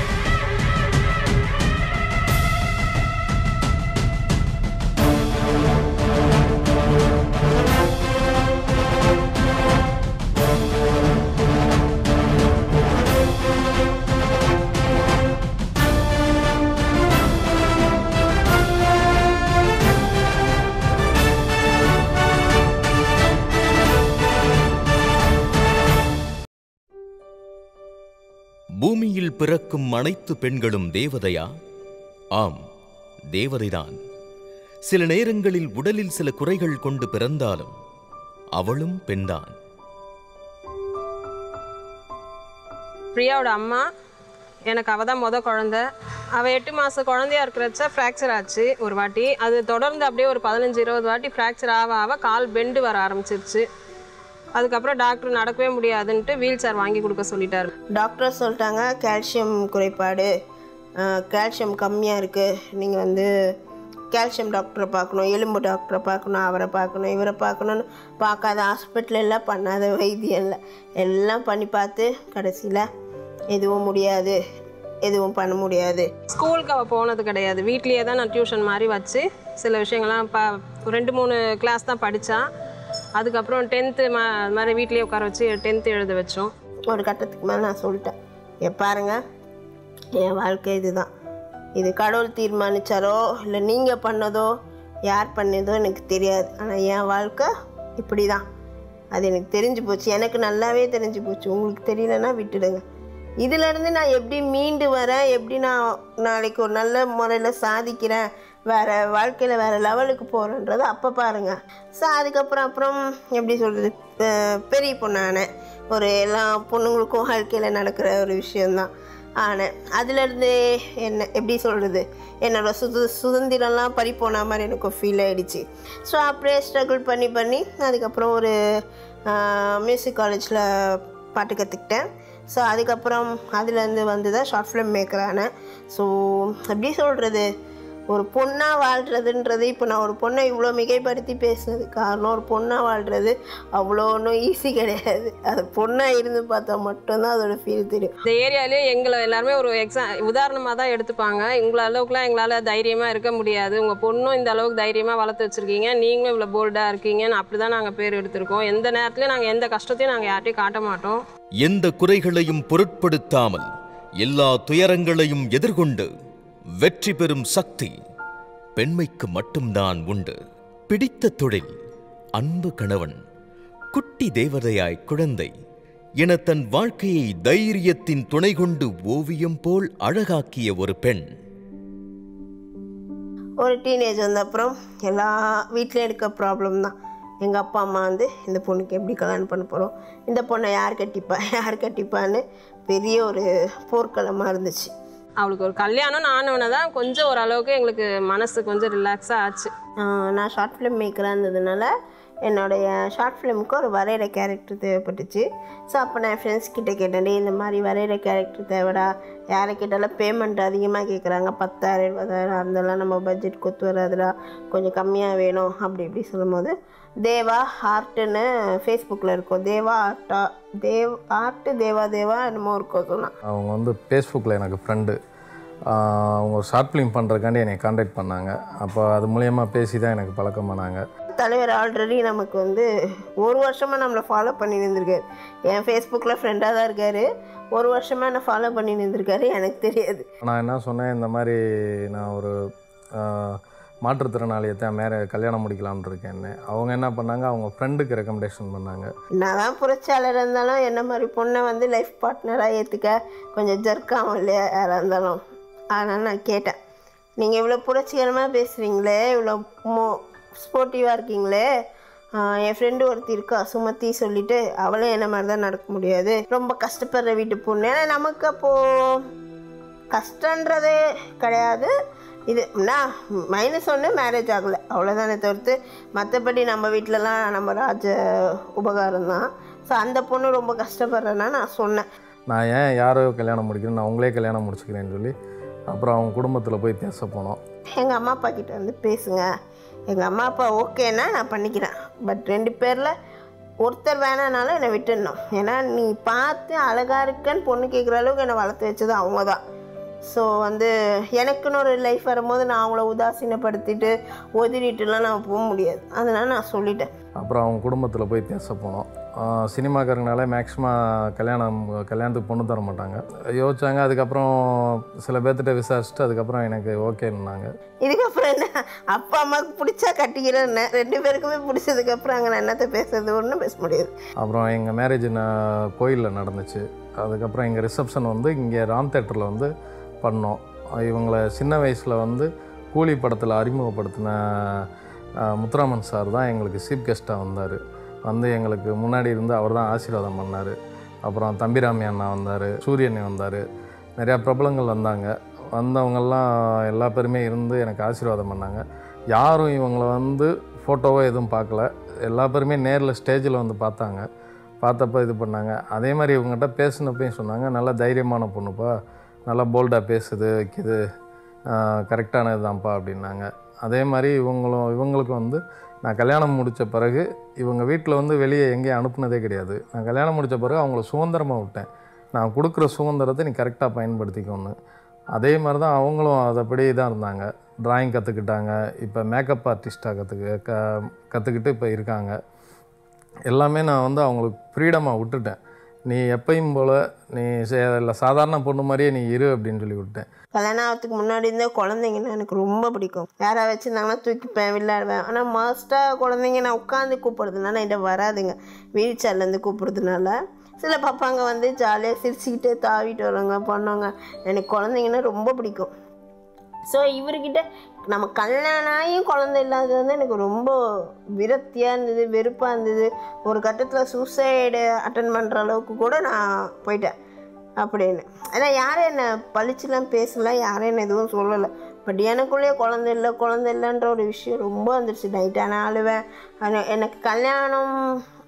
பூமியில் பிறக்கும் அனைத்து பெண்களும் தேவதையா ஆம் தேவதைதான் சில நேரங்களில் உடலில் சில குறைகள் கொண்டு பிறந்தாலும் அவளும் பெண்தான் பிரியாவோட அம்மா எனக்கு அவள் தான் மொதல் குழந்த அவள் எட்டு மாதம் குழந்தையா இருக்கிறச்ச ஃப்ராக்சர் ஆச்சு ஒரு வாட்டி அது தொடர்ந்து அப்படியே ஒரு பதினஞ்சு இருபது வாட்டி ஃப்ராக்சர் ஆக ஆக கால் பெண்டு வர ஆரம்பிச்சிருச்சு அதுக்கப்புறம் டாக்டர் நடக்கவே முடியாதுன்ட்டு வீல் சேர் வாங்கி கொடுக்க சொல்லிட்டாரு டாக்டர் சொல்லிட்டாங்க கால்சியம் குறைபாடு கால்சியம் கம்மியாக இருக்குது நீங்கள் வந்து கால்சியம் டாக்டரை பார்க்கணும் எலும்பு டாக்டரை பார்க்கணும் அவரை பார்க்கணும் இவரை பார்க்கணுன்னு பார்க்காத ஹாஸ்பிட்டல் எல்லாம் பண்ணாத வைத்தியம் இல்லை எல்லாம் பண்ணி பார்த்து கடைசியில் எதுவும் முடியாது எதுவும் பண்ண முடியாது ஸ்கூலுக்கு அவள் போனது கிடையாது வீட்லேயே தான் நான் டியூஷன் மாதிரி வச்சு சில விஷயங்கள்லாம் ப ரெண்டு மூணு கிளாஸ் தான் படித்தான் அதுக்கப்புறம் டென்த்து மா அது மாதிரி வீட்லேயே உட்கார வச்சு டென்த்து எழுத வச்சோம் ஒரு கட்டத்துக்கு மேலே நான் சொல்லிட்டேன் எ பாருங்க என் வாழ்க்கை இதுதான் இது கடவுள் தீர்மானிச்சாரோ இல்லை நீங்கள் பண்ணதோ யார் பண்ணதோ எனக்கு தெரியாது ஆனால் என் வாழ்க்கை இப்படி தான் அது எனக்கு தெரிஞ்சு போச்சு எனக்கு நல்லாவே தெரிஞ்சு போச்சு உங்களுக்கு தெரியலன்னா விட்டுடுங்க இதிலேருந்து நான் எப்படி மீண்டு வரேன் எப்படி நான் நாளைக்கு ஒரு நல்ல முறையில் சாதிக்கிறேன் வேறு வாழ்க்கையில் வேறு லெவலுக்கு போகிறேன்றதை அப்போ பாருங்கள் ஸோ அதுக்கப்புறம் அப்புறம் எப்படி சொல்கிறது பெரிய பொண்ணானேன் ஒரு எல்லா பொண்ணுங்களுக்கும் வாழ்க்கையில் நடக்கிற ஒரு விஷயந்தான் ஆனேன் அதுலேருந்து என்ன எப்படி சொல்கிறது என்னோட சுது சுதந்திரம்லாம் பறி போன மாதிரி எனக்கு ஃபீல் ஆகிடுச்சு ஸோ அப்படியே ஸ்ட்ரகிள் பண்ணி பண்ணி அதுக்கப்புறம் ஒரு மியூசிக் காலேஜில் பாட்டு கற்றுக்கிட்டேன் ஸோ அதுக்கப்புறம் அதுலேருந்து வந்து தான் ஷார்ட் ஃபிலிம் மேக்கர் ஆனேன் ஸோ எப்படி சொல்கிறது ஒரு பொண்ணாக வாழ்கிறதுன்றது இப்போ நான் ஒரு பொண்ணை இவ்வளோ மிகைப்படுத்தி பேசுனது காரணம் ஒரு பொண்ணாக வாழ்கிறது அவ்வளோ ஒன்றும் ஈஸி கிடையாது அது பொண்ணாக இருந்து பார்த்தா மட்டும்தான் அதோட ஃபீல் தெரியும் இந்த ஏரியாலே எங்களை எல்லாருமே ஒரு எக்ஸாம் உதாரணமாக தான் எடுத்துப்பாங்க உங்களை அளவுக்குலாம் எங்களால் தைரியமாக இருக்க முடியாது உங்கள் பொண்ணும் இந்த அளவுக்கு தைரியமாக வளர்த்து வச்சுருக்கீங்க நீங்களும் இவ்வளோ போல்டாக இருக்கீங்கன்னு அப்படி தான் நாங்கள் பேர் எடுத்திருக்கோம் எந்த நேரத்துலையும் நாங்கள் எந்த கஷ்டத்தையும் நாங்கள் யார்ட்டையும் காட்ட மாட்டோம் எந்த குறைகளையும் பொருட்படுத்தாமல் எல்லா துயரங்களையும் எதிர்கொண்டு வெற்றி பெறும் சக்தி பெண்மைக்கு மட்டும்தான் உண்டு பிடித்த தொழில் அன்பு கணவன் குட்டி தேவதையாய் குழந்தை என தன் வாழ்க்கையை தைரியத்தின் துணை கொண்டு ஓவியம் போல் அழகாக்கிய ஒரு பெண் ஒரு டீனேஜ் வந்த அப்புறம் எல்லா வீட்டிலையும் இருக்க ப்ராப்ளம் தான் எங்கள் அப்பா அம்மா வந்து இந்த பொண்ணுக்கு எப்படி கல்யாணம் பண்ண போகிறோம் இந்த பொண்ணை யார் கட்டிப்பா யார் கட்டிப்பான்னு பெரிய ஒரு போர்க்களமாக இருந்துச்சு அவளுக்கு ஒரு கல்யாணம் ஆனவனை தான் கொஞ்சம் ஓரளவுக்கு எங்களுக்கு மனசு கொஞ்சம் ரிலாக்ஸாக ஆச்சு ஆஹ் நான் ஷார்ட் ஃபிலிம் மேக்கராக இருந்ததுனால என்னுடைய ஷார்ட் ஃபிலிமுக்கு ஒரு வரைகிற கேரக்டர் தேவைப்பட்டுச்சு ஸோ அப்போ நான் ஃப்ரெண்ட்ஸ் கிட்ட கேட்டேன் "டேய், இந்த மாதிரி வரைகிற கேரக்டர் தேவைடா யாரை கேட்டாலும் பேமெண்ட் அதிகமாக கேட்குறாங்க பத்தாயிரம் இருபதாயிரம் அதெல்லாம் நம்ம பட்ஜெட் கொத்து வராதுடா கொஞ்சம் கம்மியாக வேணும் அப்படி இப்படி சொல்லும்போது தேவா ஆர்ட்டுன்னு ஃபேஸ்புக்கில் இருக்கும் தேவா ஆர்ட்டா தேவ் ஆர்ட்டு தேவா தேவா என்னமோ இருக்கும் சொன்னான் அவங்க வந்து ஃபேஸ்புக்கில் எனக்கு ஃப்ரெண்டு அவங்க ஒரு ஷார்ட் ஃபிலிம் பண்ணுறக்காண்டி என்னை காண்டாக்ட் பண்ணாங்க அப்போ அது மூலயமா பேசி தான் எனக்கு பழக்கமானாங்க தலைவர் ஆல்ரெடி நமக்கு வந்து ஒரு வருஷமாக நம்மளை ஃபாலோ பண்ணி நின்றுருக்காரு என் ஃபேஸ்புக்கில் ஃப்ரெண்டாக தான் இருக்கார் ஒரு வருஷமாக என்னை ஃபாலோ பண்ணி நின்றுருக்காரு எனக்கு தெரியாது நான் என்ன சொன்னேன் இந்த மாதிரி நான் ஒரு ஆஹ், மாற்றுத்திறனாளியை தான் மேரே கல்யாணம் முடிக்கலாம்னு இருக்கேன்னு அவங்க என்ன பண்ணாங்க அவங்க ஃப்ரெண்டுக்கு ரெக்கமெண்டேஷன் பண்ணாங்க என்னதான் புரட்சியாளர் இருந்தாலும் என்ன மாதிரி பொண்ணை வந்து லைஃப் பார்ட்னராக ஏற்றுக்க கொஞ்சம் ஜர்க்காகும் இல்லையா யாராக இருந்தாலும் அதனால் நான் கேட்டேன் நீங்கள் இவ்வளோ புரட்சிகரமாக பேசுகிறீங்களே இவ்வளோ மோ ஸ்போர்ட்டிவாக இருக்கீங்களே ஆஹ் என் ஃப்ரெண்டு ஒருத்தி இருக்கா சுமத்தி சொல்லிட்டு அவளும் என்ன மாதிரி தான் நடக்க முடியாது ரொம்ப கஷ்டப்படுற வீட்டு பொண்ணு ஏன்னா நமக்கு அப்போது கஷ்டன்றதே கிடையாது இது நான் மைனஸ் ஒன்று மேரேஜ் ஆகலை அவ்வளோதானே தவிர்த்து மற்றபடி நம்ம வீட்டிலலாம் நம்ம ராஜ உபகாரம் தான் ஸோ அந்த பொண்ணு ரொம்ப கஷ்டப்படுறேன்னா நான் சொன்னேன் நான் ஏன் யாரோ கல்யாணம் முடிக்கணும் நான் உங்களே கல்யாணம் முடிச்சுக்கிறேன்னு சொல்லி அப்புறம் அவங்க குடும்பத்தில் போய் பேச போனோம் எங்கள் அம்மா அப்பா கிட்ட வந்து பேசுங்க எங்கள் அம்மா அப்பா ஓகேன்னா நான் பண்ணிக்கிறேன் பட் ரெண்டு பேரில் ஒருத்தர் வேணானாலும் என்னை விட்டுடணும் ஏன்னா நீ பார்த்து அழகாக இருக்கன்னு பொண்ணு கேட்குற அளவுக்கு என்னை வளர்த்து வச்சது அவங்க தான் ஸோ வந்து எனக்குன்னு ஒரு லைஃப் வரும்போது நான் அவங்கள உதாசீனப்படுத்திட்டு ஒதுரிட்டுலாம் நான் போக முடியாது அதனால் நான் சொல்லிட்டேன் அப்புறம் அவங்க குடும்பத்தில் போய் பேச போனோம் ஆஹ் சினிமாக்காரங்கனால மேக்ஸிமம் கல்யாணம் கல்யாணத்துக்கு பொண்ணு தர மாட்டாங்க யோசிச்சாங்க அதுக்கப்புறம் சில பேர்த்திட்ட விசாரிச்சுட்டு அதுக்கப்புறம் எனக்கு ஓகேன்னாங்க இதுக்கப்புறம் என்ன அப்பா அம்மாவுக்கு பிடிச்சா கட்டிக்கிறேன்னு ரெண்டு பேருக்குமே பிடிச்சதுக்கப்புறம் அங்கே நான் என்னத்தை பேசுறது ஒன்றும் பேச முடியாது அப்புறம் எங்கள் மேரேஜ் நான் கோயிலில் நடந்துச்சு அதுக்கப்புறம் எங்கள் ரிசப்ஷன் வந்து இங்கே ராம் தேட்டரில் வந்து பண்ணோம் இவங்கள சின்ன வயசில் வந்து கூலி படத்தில் அறிமுகப்படுத்தின ஆஹ், முத்துராமன் சார் தான் எங்களுக்கு சீஃப் கெஸ்ட்டாக வந்தார் வந்து எங்களுக்கு முன்னாடி இருந்து அவர் தான் ஆசீர்வாதம் பண்ணார் அப்புறம் தம்பிராமி அண்ணா வந்தார் சூரியண்ணே வந்தார் நிறையா பிரபலங்கள் வந்தாங்க வந்தவங்கெல்லாம் எல்லா பேருமே இருந்து எனக்கு ஆசீர்வாதம் பண்ணாங்க யாரும் இவங்களை வந்து ஃபோட்டோவோ எதுவும் பார்க்கல எல்லா பேருமே நேரில் ஸ்டேஜில் வந்து பார்த்தாங்க பார்த்தப்ப இது பண்ணாங்க அதே மாதிரி இவங்ககிட்ட பேசினப்பையும் சொன்னாங்க நல்ல தைரியமான பொண்ணுப்பா நல்லா போல்டாக பேசுது வைக்குது கரெக்டானது தான்ப்பா அப்படின்னாங்க அதே மாதிரி இவங்களும் இவங்களுக்கு வந்து நான் கல்யாணம் முடித்த பிறகு இவங்க வீட்டில் வந்து வெளியே எங்கேயும் அனுப்புனதே கிடையாது நான் கல்யாணம் முடித்த பிறகு அவங்கள சுதந்திரமாக விட்டேன் நான் கொடுக்குற சுதந்திரத்தை நீ கரெக்டாக பயன்படுத்திக்கணும் அதே மாதிரி தான் அவங்களும் அதைப்படி தான் இருந்தாங்க டிராயிங் கற்றுக்கிட்டாங்க இப்போ மேக்கப் ஆர்டிஸ்ட்டாக கற்றுக்க க கற்றுக்கிட்டு இப்போ இருக்காங்க எல்லாமே நான் வந்து அவங்களுக்கு ஃப்ரீடமாக விட்டுட்டேன் நீ எப்பயும் போல் நீ சே- இல்லை சாதாரண பொண்ணு மாதிரியே நீ இரு அப்படின்னு சொல்லி விட்டேன் கல்யாணம் ஆகிறதுக்கு முன்னாடி இருந்தே குழந்தைங்கன்னா எனக்கு ரொம்ப பிடிக்கும் யாராவது வச்சுருந்தாங்கன்னா தூக்கிப்பேன் விளையாடுவேன் ஆனால் மோஸ்ட்டாக குழந்தைங்க நான் உட்காந்து கூப்பிட்றதுனால என்கிட்ட வராதுங்க வீல் சேர்லேருந்து கூப்பிட்றதுனால சில பாப்பாங்க வந்து ஜாலியாக சிரிச்சுக்கிட்டு தாவிட்டு வருவாங்க பண்ணுவாங்க எனக்கு குழந்தைங்கன்னா ரொம்ப பிடிக்கும் ஸோ இவர்கிட்ட நம்ம கல்யாணம் ஆகியும் குழந்தை இல்லாதது வந்து எனக்கு ரொம்ப விரக்தியாக இருந்தது வெறுப்பாக இருந்தது ஒரு கட்டத்தில் சூசைடு அட்டன் பண்ணுற அளவுக்கு கூட நான் போயிட்டேன் அப்படின்னு ஏன்னா யாரும் என்னை பழிச்சுலாம் பேசல யாரும் என்ன எதுவும் சொல்லலை பட் எனக்குள்ளேயே குழந்தை இல்லை குழந்தை இல்லைன்ற ஒரு விஷயம் ரொம்ப வந்துருச்சு நைட் ஆனால் அழுவேன் ஆனா எனக்கு கல்யாணம்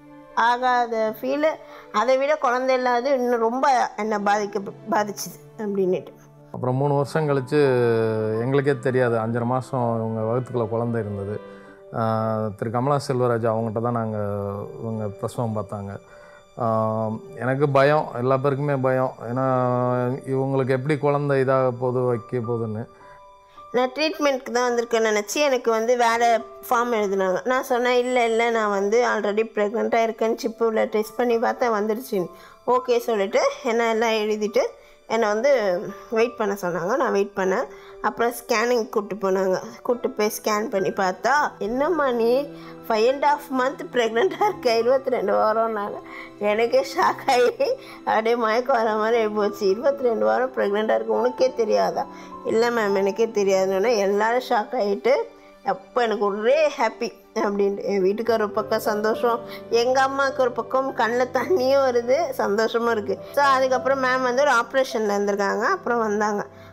ஆகாத ஃபீலு அதை விட குழந்தை இல்லாத இன்னும் ரொம்ப என்னை பாதிக்க பாதிச்சுது அப்படின்னுட்டு அப்புறம் மூணு வருஷம் கழித்து எங்களுக்கே தெரியாது அஞ்சரை மாதம் இவங்க வகுத்துக்குள்ள குழந்தை இருந்தது ஆஹ் திரு கமலா செல்வராஜ் அவங்ககிட்ட தான் நாங்கள் இவங்க பிரசவம் பார்த்தாங்க ஆஹ் எனக்கு பயம் எல்லா பேருக்குமே பயம் ஏன்னா இவங்களுக்கு எப்படி குழந்தை இதாக போகுது வைக்க போகுதுன்னு நான் ட்ரீட்மெண்ட்க்கு தான் வந்திருக்கேன் நினச்சி எனக்கு வந்து வேறு ஃபார்ம் எழுதினாங்க நான் சொன்னேன் இல்லை இல்லை நான் வந்து ஆல்ரெடி ப்ரெக்னெண்ட்டாக இருக்கேன்னு சிப்பில் டெஸ்ட் பண்ணி பார்த்தேன் வந்துடுச்சின்னு ஓகே சொல்லிவிட்டு என்ன எல்லாம் எழுதிட்டு என்னை வந்து வெயிட் பண்ண சொன்னாங்க நான் வெயிட் பண்ணேன் அப்புறம் ஸ்கேனிங் கூப்பிட்டு போனாங்க கூப்பிட்டு போய் ஸ்கேன் பண்ணி பார்த்தா என்னம்மா நீ ஃபைவ் அண்ட் ஆஃப் மந்த் ப்ரெக்னெண்ட்டாக இருக்க இருபத்தி ரெண்டு வாரம்னாங்க எனக்கே ஷாக் ஆகி அப்படியே மயக்கம் வர மாதிரி ஆகி போச்சு இருபத்தி ரெண்டு வாரம் ப்ரெக்னெண்ட்டாக இருக்கு உனக்கே தெரியாதா இல்லை மேம் எனக்கே தெரியாதுன்னா எல்லாரும் ஷாக் ஆகிட்டு அப்போ எனக்கு ஒரே ஹாப்பி அப்படின்ட்டு என் வீட்டுக்கு ஒரு பக்கம் சந்தோஷம் எங்கள் அம்மாவுக்கு ஒரு பக்கம் கண்ணில் தண்ணியும் வருது சந்தோஷமும் இருக்குது ஸோ அதுக்கப்புறம் மேம் வந்து ஒரு ஆப்ரேஷனில் இருந்திருக்காங்க அப்புறம் வந்தாங்க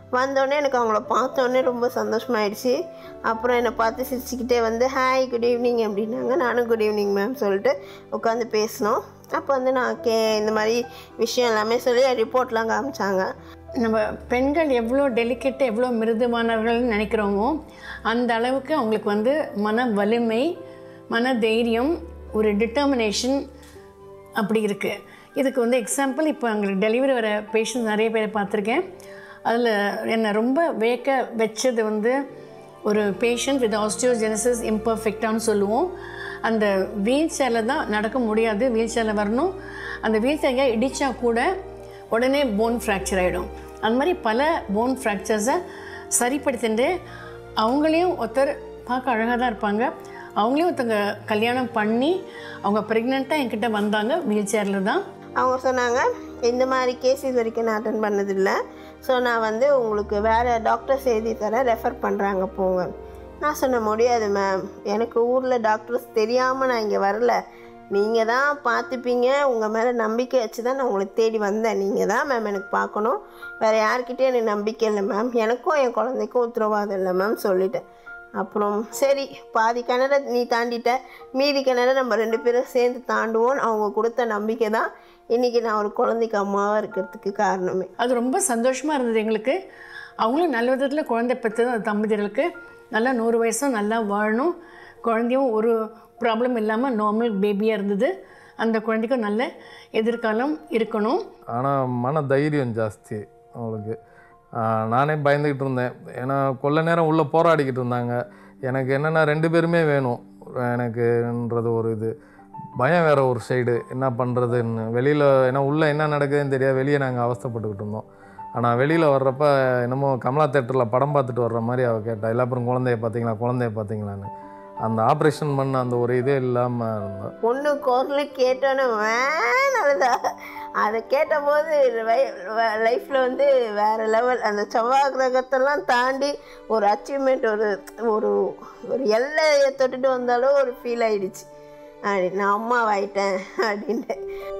வந்தோடனே எனக்கு அவங்கள பார்த்தோன்னே ரொம்ப சந்தோஷமாயிடுச்சு அப்புறம் என்னை பார்த்து சிரிச்சுக்கிட்டே வந்து ஹாய் குட் ஈவினிங் அப்படின்னாங்க நானும் குட் ஈவினிங் மேம் சொல்லிட்டு உட்காந்து பேசினோம் அப்போ வந்து நான் கே இந்த மாதிரி விஷயம் எல்லாமே சொல்லி ரிப்போர்ட்லாம் காமிச்சாங்க நம்ம பெண்கள் எவ்வளோ டெலிகேட்டு எவ்வளோ மிருதுவானவர்கள்னு நினைக்கிறோமோ அந்த அளவுக்கு அவங்களுக்கு வந்து மன வலிமை மன தைரியம் ஒரு டிட்டர்மினேஷன் அப்படி இருக்குது இதுக்கு வந்து எக்ஸாம்பிள் இப்போ எங்களுக்கு டெலிவரி வர பேஷண்ட்ஸ் நிறைய பேரை பார்த்துருக்கேன் அதில் என்னை ரொம்ப வேக்க வச்சது வந்து ஒரு பேஷண்ட் வித் ஆஸ்டியோஜெனசிஸ் இம்பர்ஃபெக்டான்னு சொல்லுவோம் அந்த வீல் சேரில் தான் நடக்க முடியாது வீல் சேரில் வரணும் அந்த வீல் சேரில் இடித்தா கூட உடனே போன் ஃப்ராக்சர் ஆகிடும் அந்த மாதிரி பல போன் ஃப்ராக்சர்ஸை சரிப்படுத்திட்டு அவங்களையும் ஒருத்தர் பார்க்க அழகாக தான் இருப்பாங்க அவங்களையும் ஒருத்தங்க கல்யாணம் பண்ணி அவங்க ப்ரெக்னெண்ட்டாக என்கிட்ட வந்தாங்க வீல் சேரில் தான் அவங்க சொன்னாங்க இந்த மாதிரி கேஸ் இது வரைக்கும் நான் அட்டன் பண்ணதில்லை ஸோ நான் வந்து உங்களுக்கு வேறு டாக்டர்ஸ் எழுதி தரேன் ரெஃபர் பண்ணுறாங்க போங்க நான் சொன்ன முடியாது மேம் எனக்கு ஊரில் டாக்டர்ஸ் தெரியாமல் நான் இங்கே வரல நீங்கள் தான் பார்த்துப்பீங்க உங்கள் மேலே நம்பிக்கை வச்சு தான் நான் உங்களுக்கு தேடி வந்தேன் நீங்கள் தான் மேம் எனக்கு பார்க்கணும் வேறு யார்கிட்டயும் எனக்கு நம்பிக்கை இல்லை மேம் எனக்கும் என் குழந்தைக்கும் உத்தரவாதம் இல்லை மேம் சொல்லிட்டேன் அப்புறம் சரி பாதி கிணற நீ தாண்டிட்ட மீதி கிணற நம்ம ரெண்டு பேரும் சேர்ந்து தாண்டுவோம் அவங்க கொடுத்த நம்பிக்கை தான் இன்றைக்கி நான் ஒரு குழந்தைக்கு அம்மாவாக இருக்கிறதுக்கு காரணமே அது ரொம்ப சந்தோஷமாக இருந்தது எங்களுக்கு அவங்களும் நல்ல விதத்தில் குழந்தை பெற்றது அந்த தம்பதிகளுக்கு நல்லா நூறு வயசும் நல்லா வாழணும் குழந்தையும் ஒரு ப்ராப்ளம் இல்லாமல் நார்மல் பேபியாக இருந்தது அந்த குழந்தைக்கும் நல்ல எதிர்காலம் இருக்கணும் ஆனால் மன தைரியம் ஜாஸ்தி அவளுக்கு ஆஹ் நானே பயந்துக்கிட்டு இருந்தேன் ஏன்னா கொல்ல நேரம் உள்ளே போராடிக்கிட்டு இருந்தாங்க எனக்கு என்னென்னா ரெண்டு பேருமே வேணும் எனக்குன்றது ஒரு இது பயம் வேற ஒரு சைடு என்ன பண்ணுறதுன்னு வெளியில் ஏன்னா உள்ளே என்ன நடக்குதுன்னு தெரியாது வெளியே நாங்கள் அவஸ்தைப்பட்டுக்கிட்டு இருந்தோம் ஆனால் வெளியில் வர்றப்ப என்னமோ கமலா தேட்டரில் படம் பார்த்துட்டு வர்ற மாதிரி அவள் கேட்டா இல்லை அப்புறம் குழந்தைய பார்த்தீங்களா குழந்தைய பார்த்தீங்களான்னு அந்த ஆப்ரேஷன் பண்ண அந்த ஒரு இதே இல்லாமல் இருந்தா பொண்ணு குரல் கேட்டோன்னே வேணாலுதா அதை கேட்டபோது லைஃப்பில் வந்து வேறு லெவல் அந்த செவ்வாய் கிரகத்தெல்லாம் தாண்டி ஒரு அச்சீவ்மெண்ட் ஒரு ஒரு ஒரு எல்லையை தொட்டுட்டு வந்தாலும் ஒரு ஃபீல் ஆயிடுச்சு அப்படி நான் அம்மாவாயிட்டேன் அப்படின்ட்டு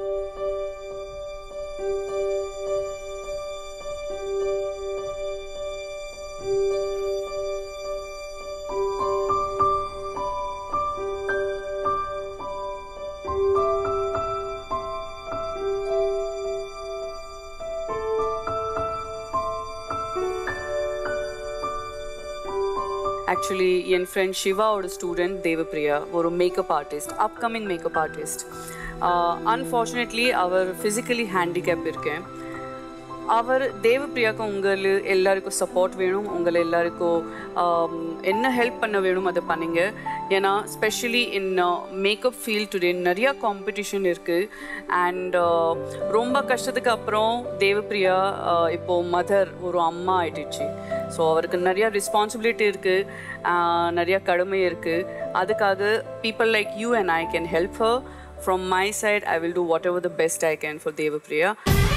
ஆக்சுவலி என் ஃப்ரெண்ட் சிவாவோட ஸ்டூடெண்ட் தேவப்பிரியா ஒரு makeup artist upcoming makeup artist unfortunately அவர் ஃபிசிக்கலி ஹேண்டிகேப் இருக்கேன் அவர் தேவப்பிரியாவுக்கு உங்கள் எல்லாருக்கும் சப்போர்ட் வேணும் உங்களை எல்லாருக்கும் ஆம், என்ன ஹெல்ப் பண்ண வேணும் அதை பண்ணுங்க ஏன்னா specially in makeup field today நிறையா காம்படிஷன் இருக்குது அண்ட் ரொம்ப கஷ்டத்துக்கு அப்புறம் தேவப்பிரியா ஆஹ், இப்போ மதர் ஒரு அம்மா ஆயிடுச்சு ஸோ அவருக்கு நிறையா ரெஸ்பான்சிபிலிட்டி இருக்குது நிறையா கடமை இருக்குது அதுக்காக people like you and I can help her from my side I will do whatever the best I can for Devapriya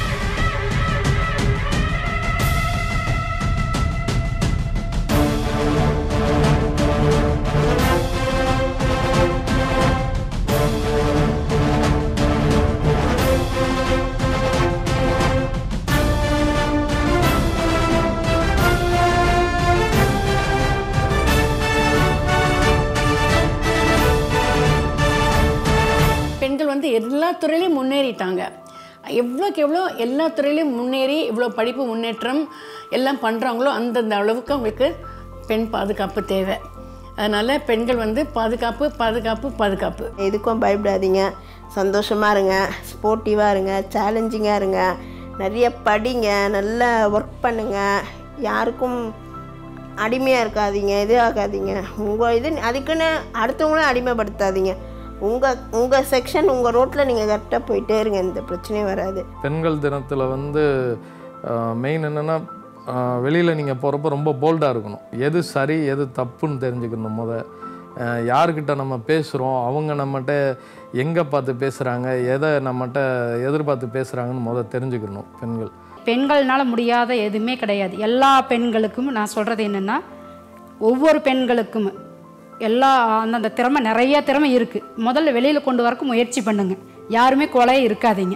பெண்கள் வந்து எல்லா துறையிலையும் முன்னேறிட்டாங்க எவ்வளோக்கு எவ்வளோ எல்லா துறையிலையும் முன்னேறி இவ்வளோ படிப்பு முன்னேற்றம் எல்லாம் பண்ணுறாங்களோ அந்தந்த அளவுக்கு அவங்களுக்கு பெண் பாதுகாப்பு தேவை அதனால் பெண்கள் வந்து பாதுகாப்பு பாதுகாப்பு பாதுகாப்பு எதுக்கும் பயப்படாதீங்க சந்தோஷமாக இருங்க ஸ்போர்ட்டிவாக இருங்க சேலஞ்சிங்காக இருங்க நிறைய படிங்க நல்லா ஒர்க் பண்ணுங்க யாருக்கும் அடிமையாக இருக்காதீங்க இது ஆகாதீங்க உங்கள் இது அதுக்குன்னு அடுத்தவங்களும் அடிமைப்படுத்தாதீங்க உங்கள் உங்கள் செக்ஷன் உங்கள் ரோட்டில் நீங்கள் கரெக்டாக போயிட்டே இருங்க எந்த பிரச்சனையும் வராது பெண்கள் தினத்தில் வந்து மெயின் என்னென்னா வெளியில் நீங்கள் போகிறப்ப ரொம்ப போல்டாக இருக்கணும் எது சரி எது தப்புன்னு தெரிஞ்சுக்கணும் முத அஹ், யார்கிட்ட நம்ம பேசுகிறோம் அவங்க நம்மகிட்ட எங்கே பார்த்து பேசுகிறாங்க எதை நம்மகிட்ட எதிர்பார்த்து பேசுகிறாங்கன்னு முத தெரிஞ்சுக்கணும் பெண்கள் பெண்கள்னால முடியாத எதுவுமே கிடையாது எல்லா பெண்களுக்கும் நான் சொல்கிறது என்னென்னா ஒவ்வொரு பெண்களுக்கும் எல்லா அந்தந்த திறமை நிறைய திறமை இருக்குது முதல்ல வெளியில் கொண்டு வரக்கு முயற்சி பண்ணுங்க யாருமே கொலையே இருக்காதீங்க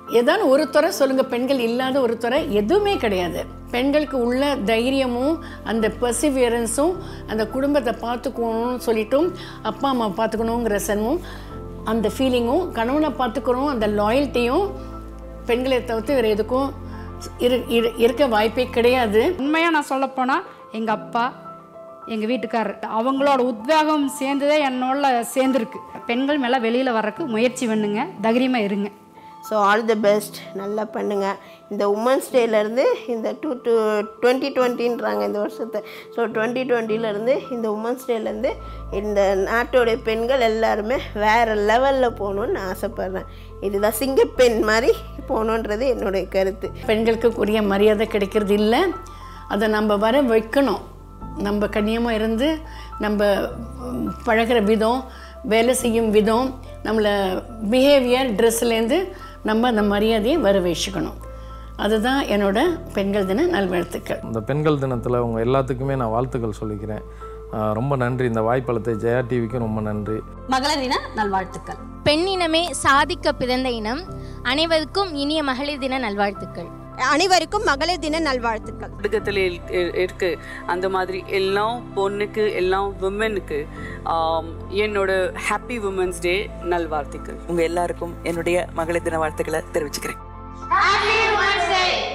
ஏதாவது ஒரு துறை சொல்லுங்கள் பெண்கள் இல்லாத ஒரு துறை எதுவுமே கிடையாது பெண்களுக்கு உள்ள தைரியமும் அந்த பர்சிவியரன்ஸும் அந்த குடும்பத்தை பார்த்துக்கணும்னு சொல்லிட்டும் அப்பா அம்மா பார்த்துக்கணுங்கிற சனமும் அந்த ஃபீலிங்கும் கணவனை பார்த்துக்கணும் அந்த லாயல்ட்டியும் பெண்களை தவிர்த்து வேறு எதுக்கும் இரு இரு- இருக்க வாய்ப்பே கிடையாது உண்மையாக நான் சொல்லப்போனால் எங்கள் அப்பா எங்கள் வீட்டுக்காரர் அவங்களோட உத்வேகம் சேர்ந்ததே என்னோட சேர்ந்துருக்கு பெண்கள் மேலே வெளியில் வர்றதுக்கு முயற்சி பண்ணுங்க தைரியமாக இருங்க ஸோ ஆல் தி பெஸ்ட் நல்லா பண்ணுங்கள் இந்த உமன்ஸ் டேலேருந்து இந்த டூ டூ டுவெண்ட்டி டுவெண்ட்டின்றாங்க இந்த வருஷத்தை ஸோ டுவெண்ட்டி டுவெண்ட்டிலேருந்து இந்த உமன்ஸ் டேலேருந்து இந்த நாட்டோடைய பெண்கள் எல்லாருமே வேறு லெவலில் போகணுன்னு நான் ஆசைப்பட்றேன் இதுதான் சிங்கப்பெண் மாதிரி போகணுன்றது என்னுடைய கருத்து பெண்களுக்கு உரிய மரியாதை கிடைக்கிறது இல்லை அதை நம்ம வர வைக்கணும் நம்ம கண்ணியமாக இருந்து நம்ம ம், பழகுற விதம் வேலை செய்யும் விதம் நம்மளை பிஹேவியர் ட்ரெஸ்லேருந்து நம்ம அந்த மரியாதையை வர வச்சுக்கணும் அதுதான் என்னோட பெண்கள் தின நல்வாழ்த்துக்கள் இந்த பெண்கள் தினத்தில் உங்க எல்லாத்துக்குமே நான் வாழ்த்துக்கள் சொல்லிக்கிறேன் ஆஹ் ரொம்ப நன்றி இந்த வாய்ப்பளித்த ஜெயா டிவிக்கும் ரொம்ப நன்றி மகளிர் தின நல்வாழ்த்துக்கள் பெண்ணினமே சாதிக்க பிறந்த இனம் அனைவருக்கும் இனிய மகளிர் தின நல்வாழ்த்துக்கள் அனைவருக்கும் மகளிர் தின நல்வாழ்த்துக்கள் உலகத்தில் இருக்கு அந்த மாதிரி எல்லாம் பொண்ணுக்கு எல்லாம் விமனுக்கு என்னோட ஹாப்பி உமன்ஸ் டே நல்வாழ்த்துக்கள் உங்க எல்லாருக்கும் என்னுடைய மகளிர் தின வாழ்த்துக்களை தெரிவிச்சுக்கிறேன் Happy Women's Day!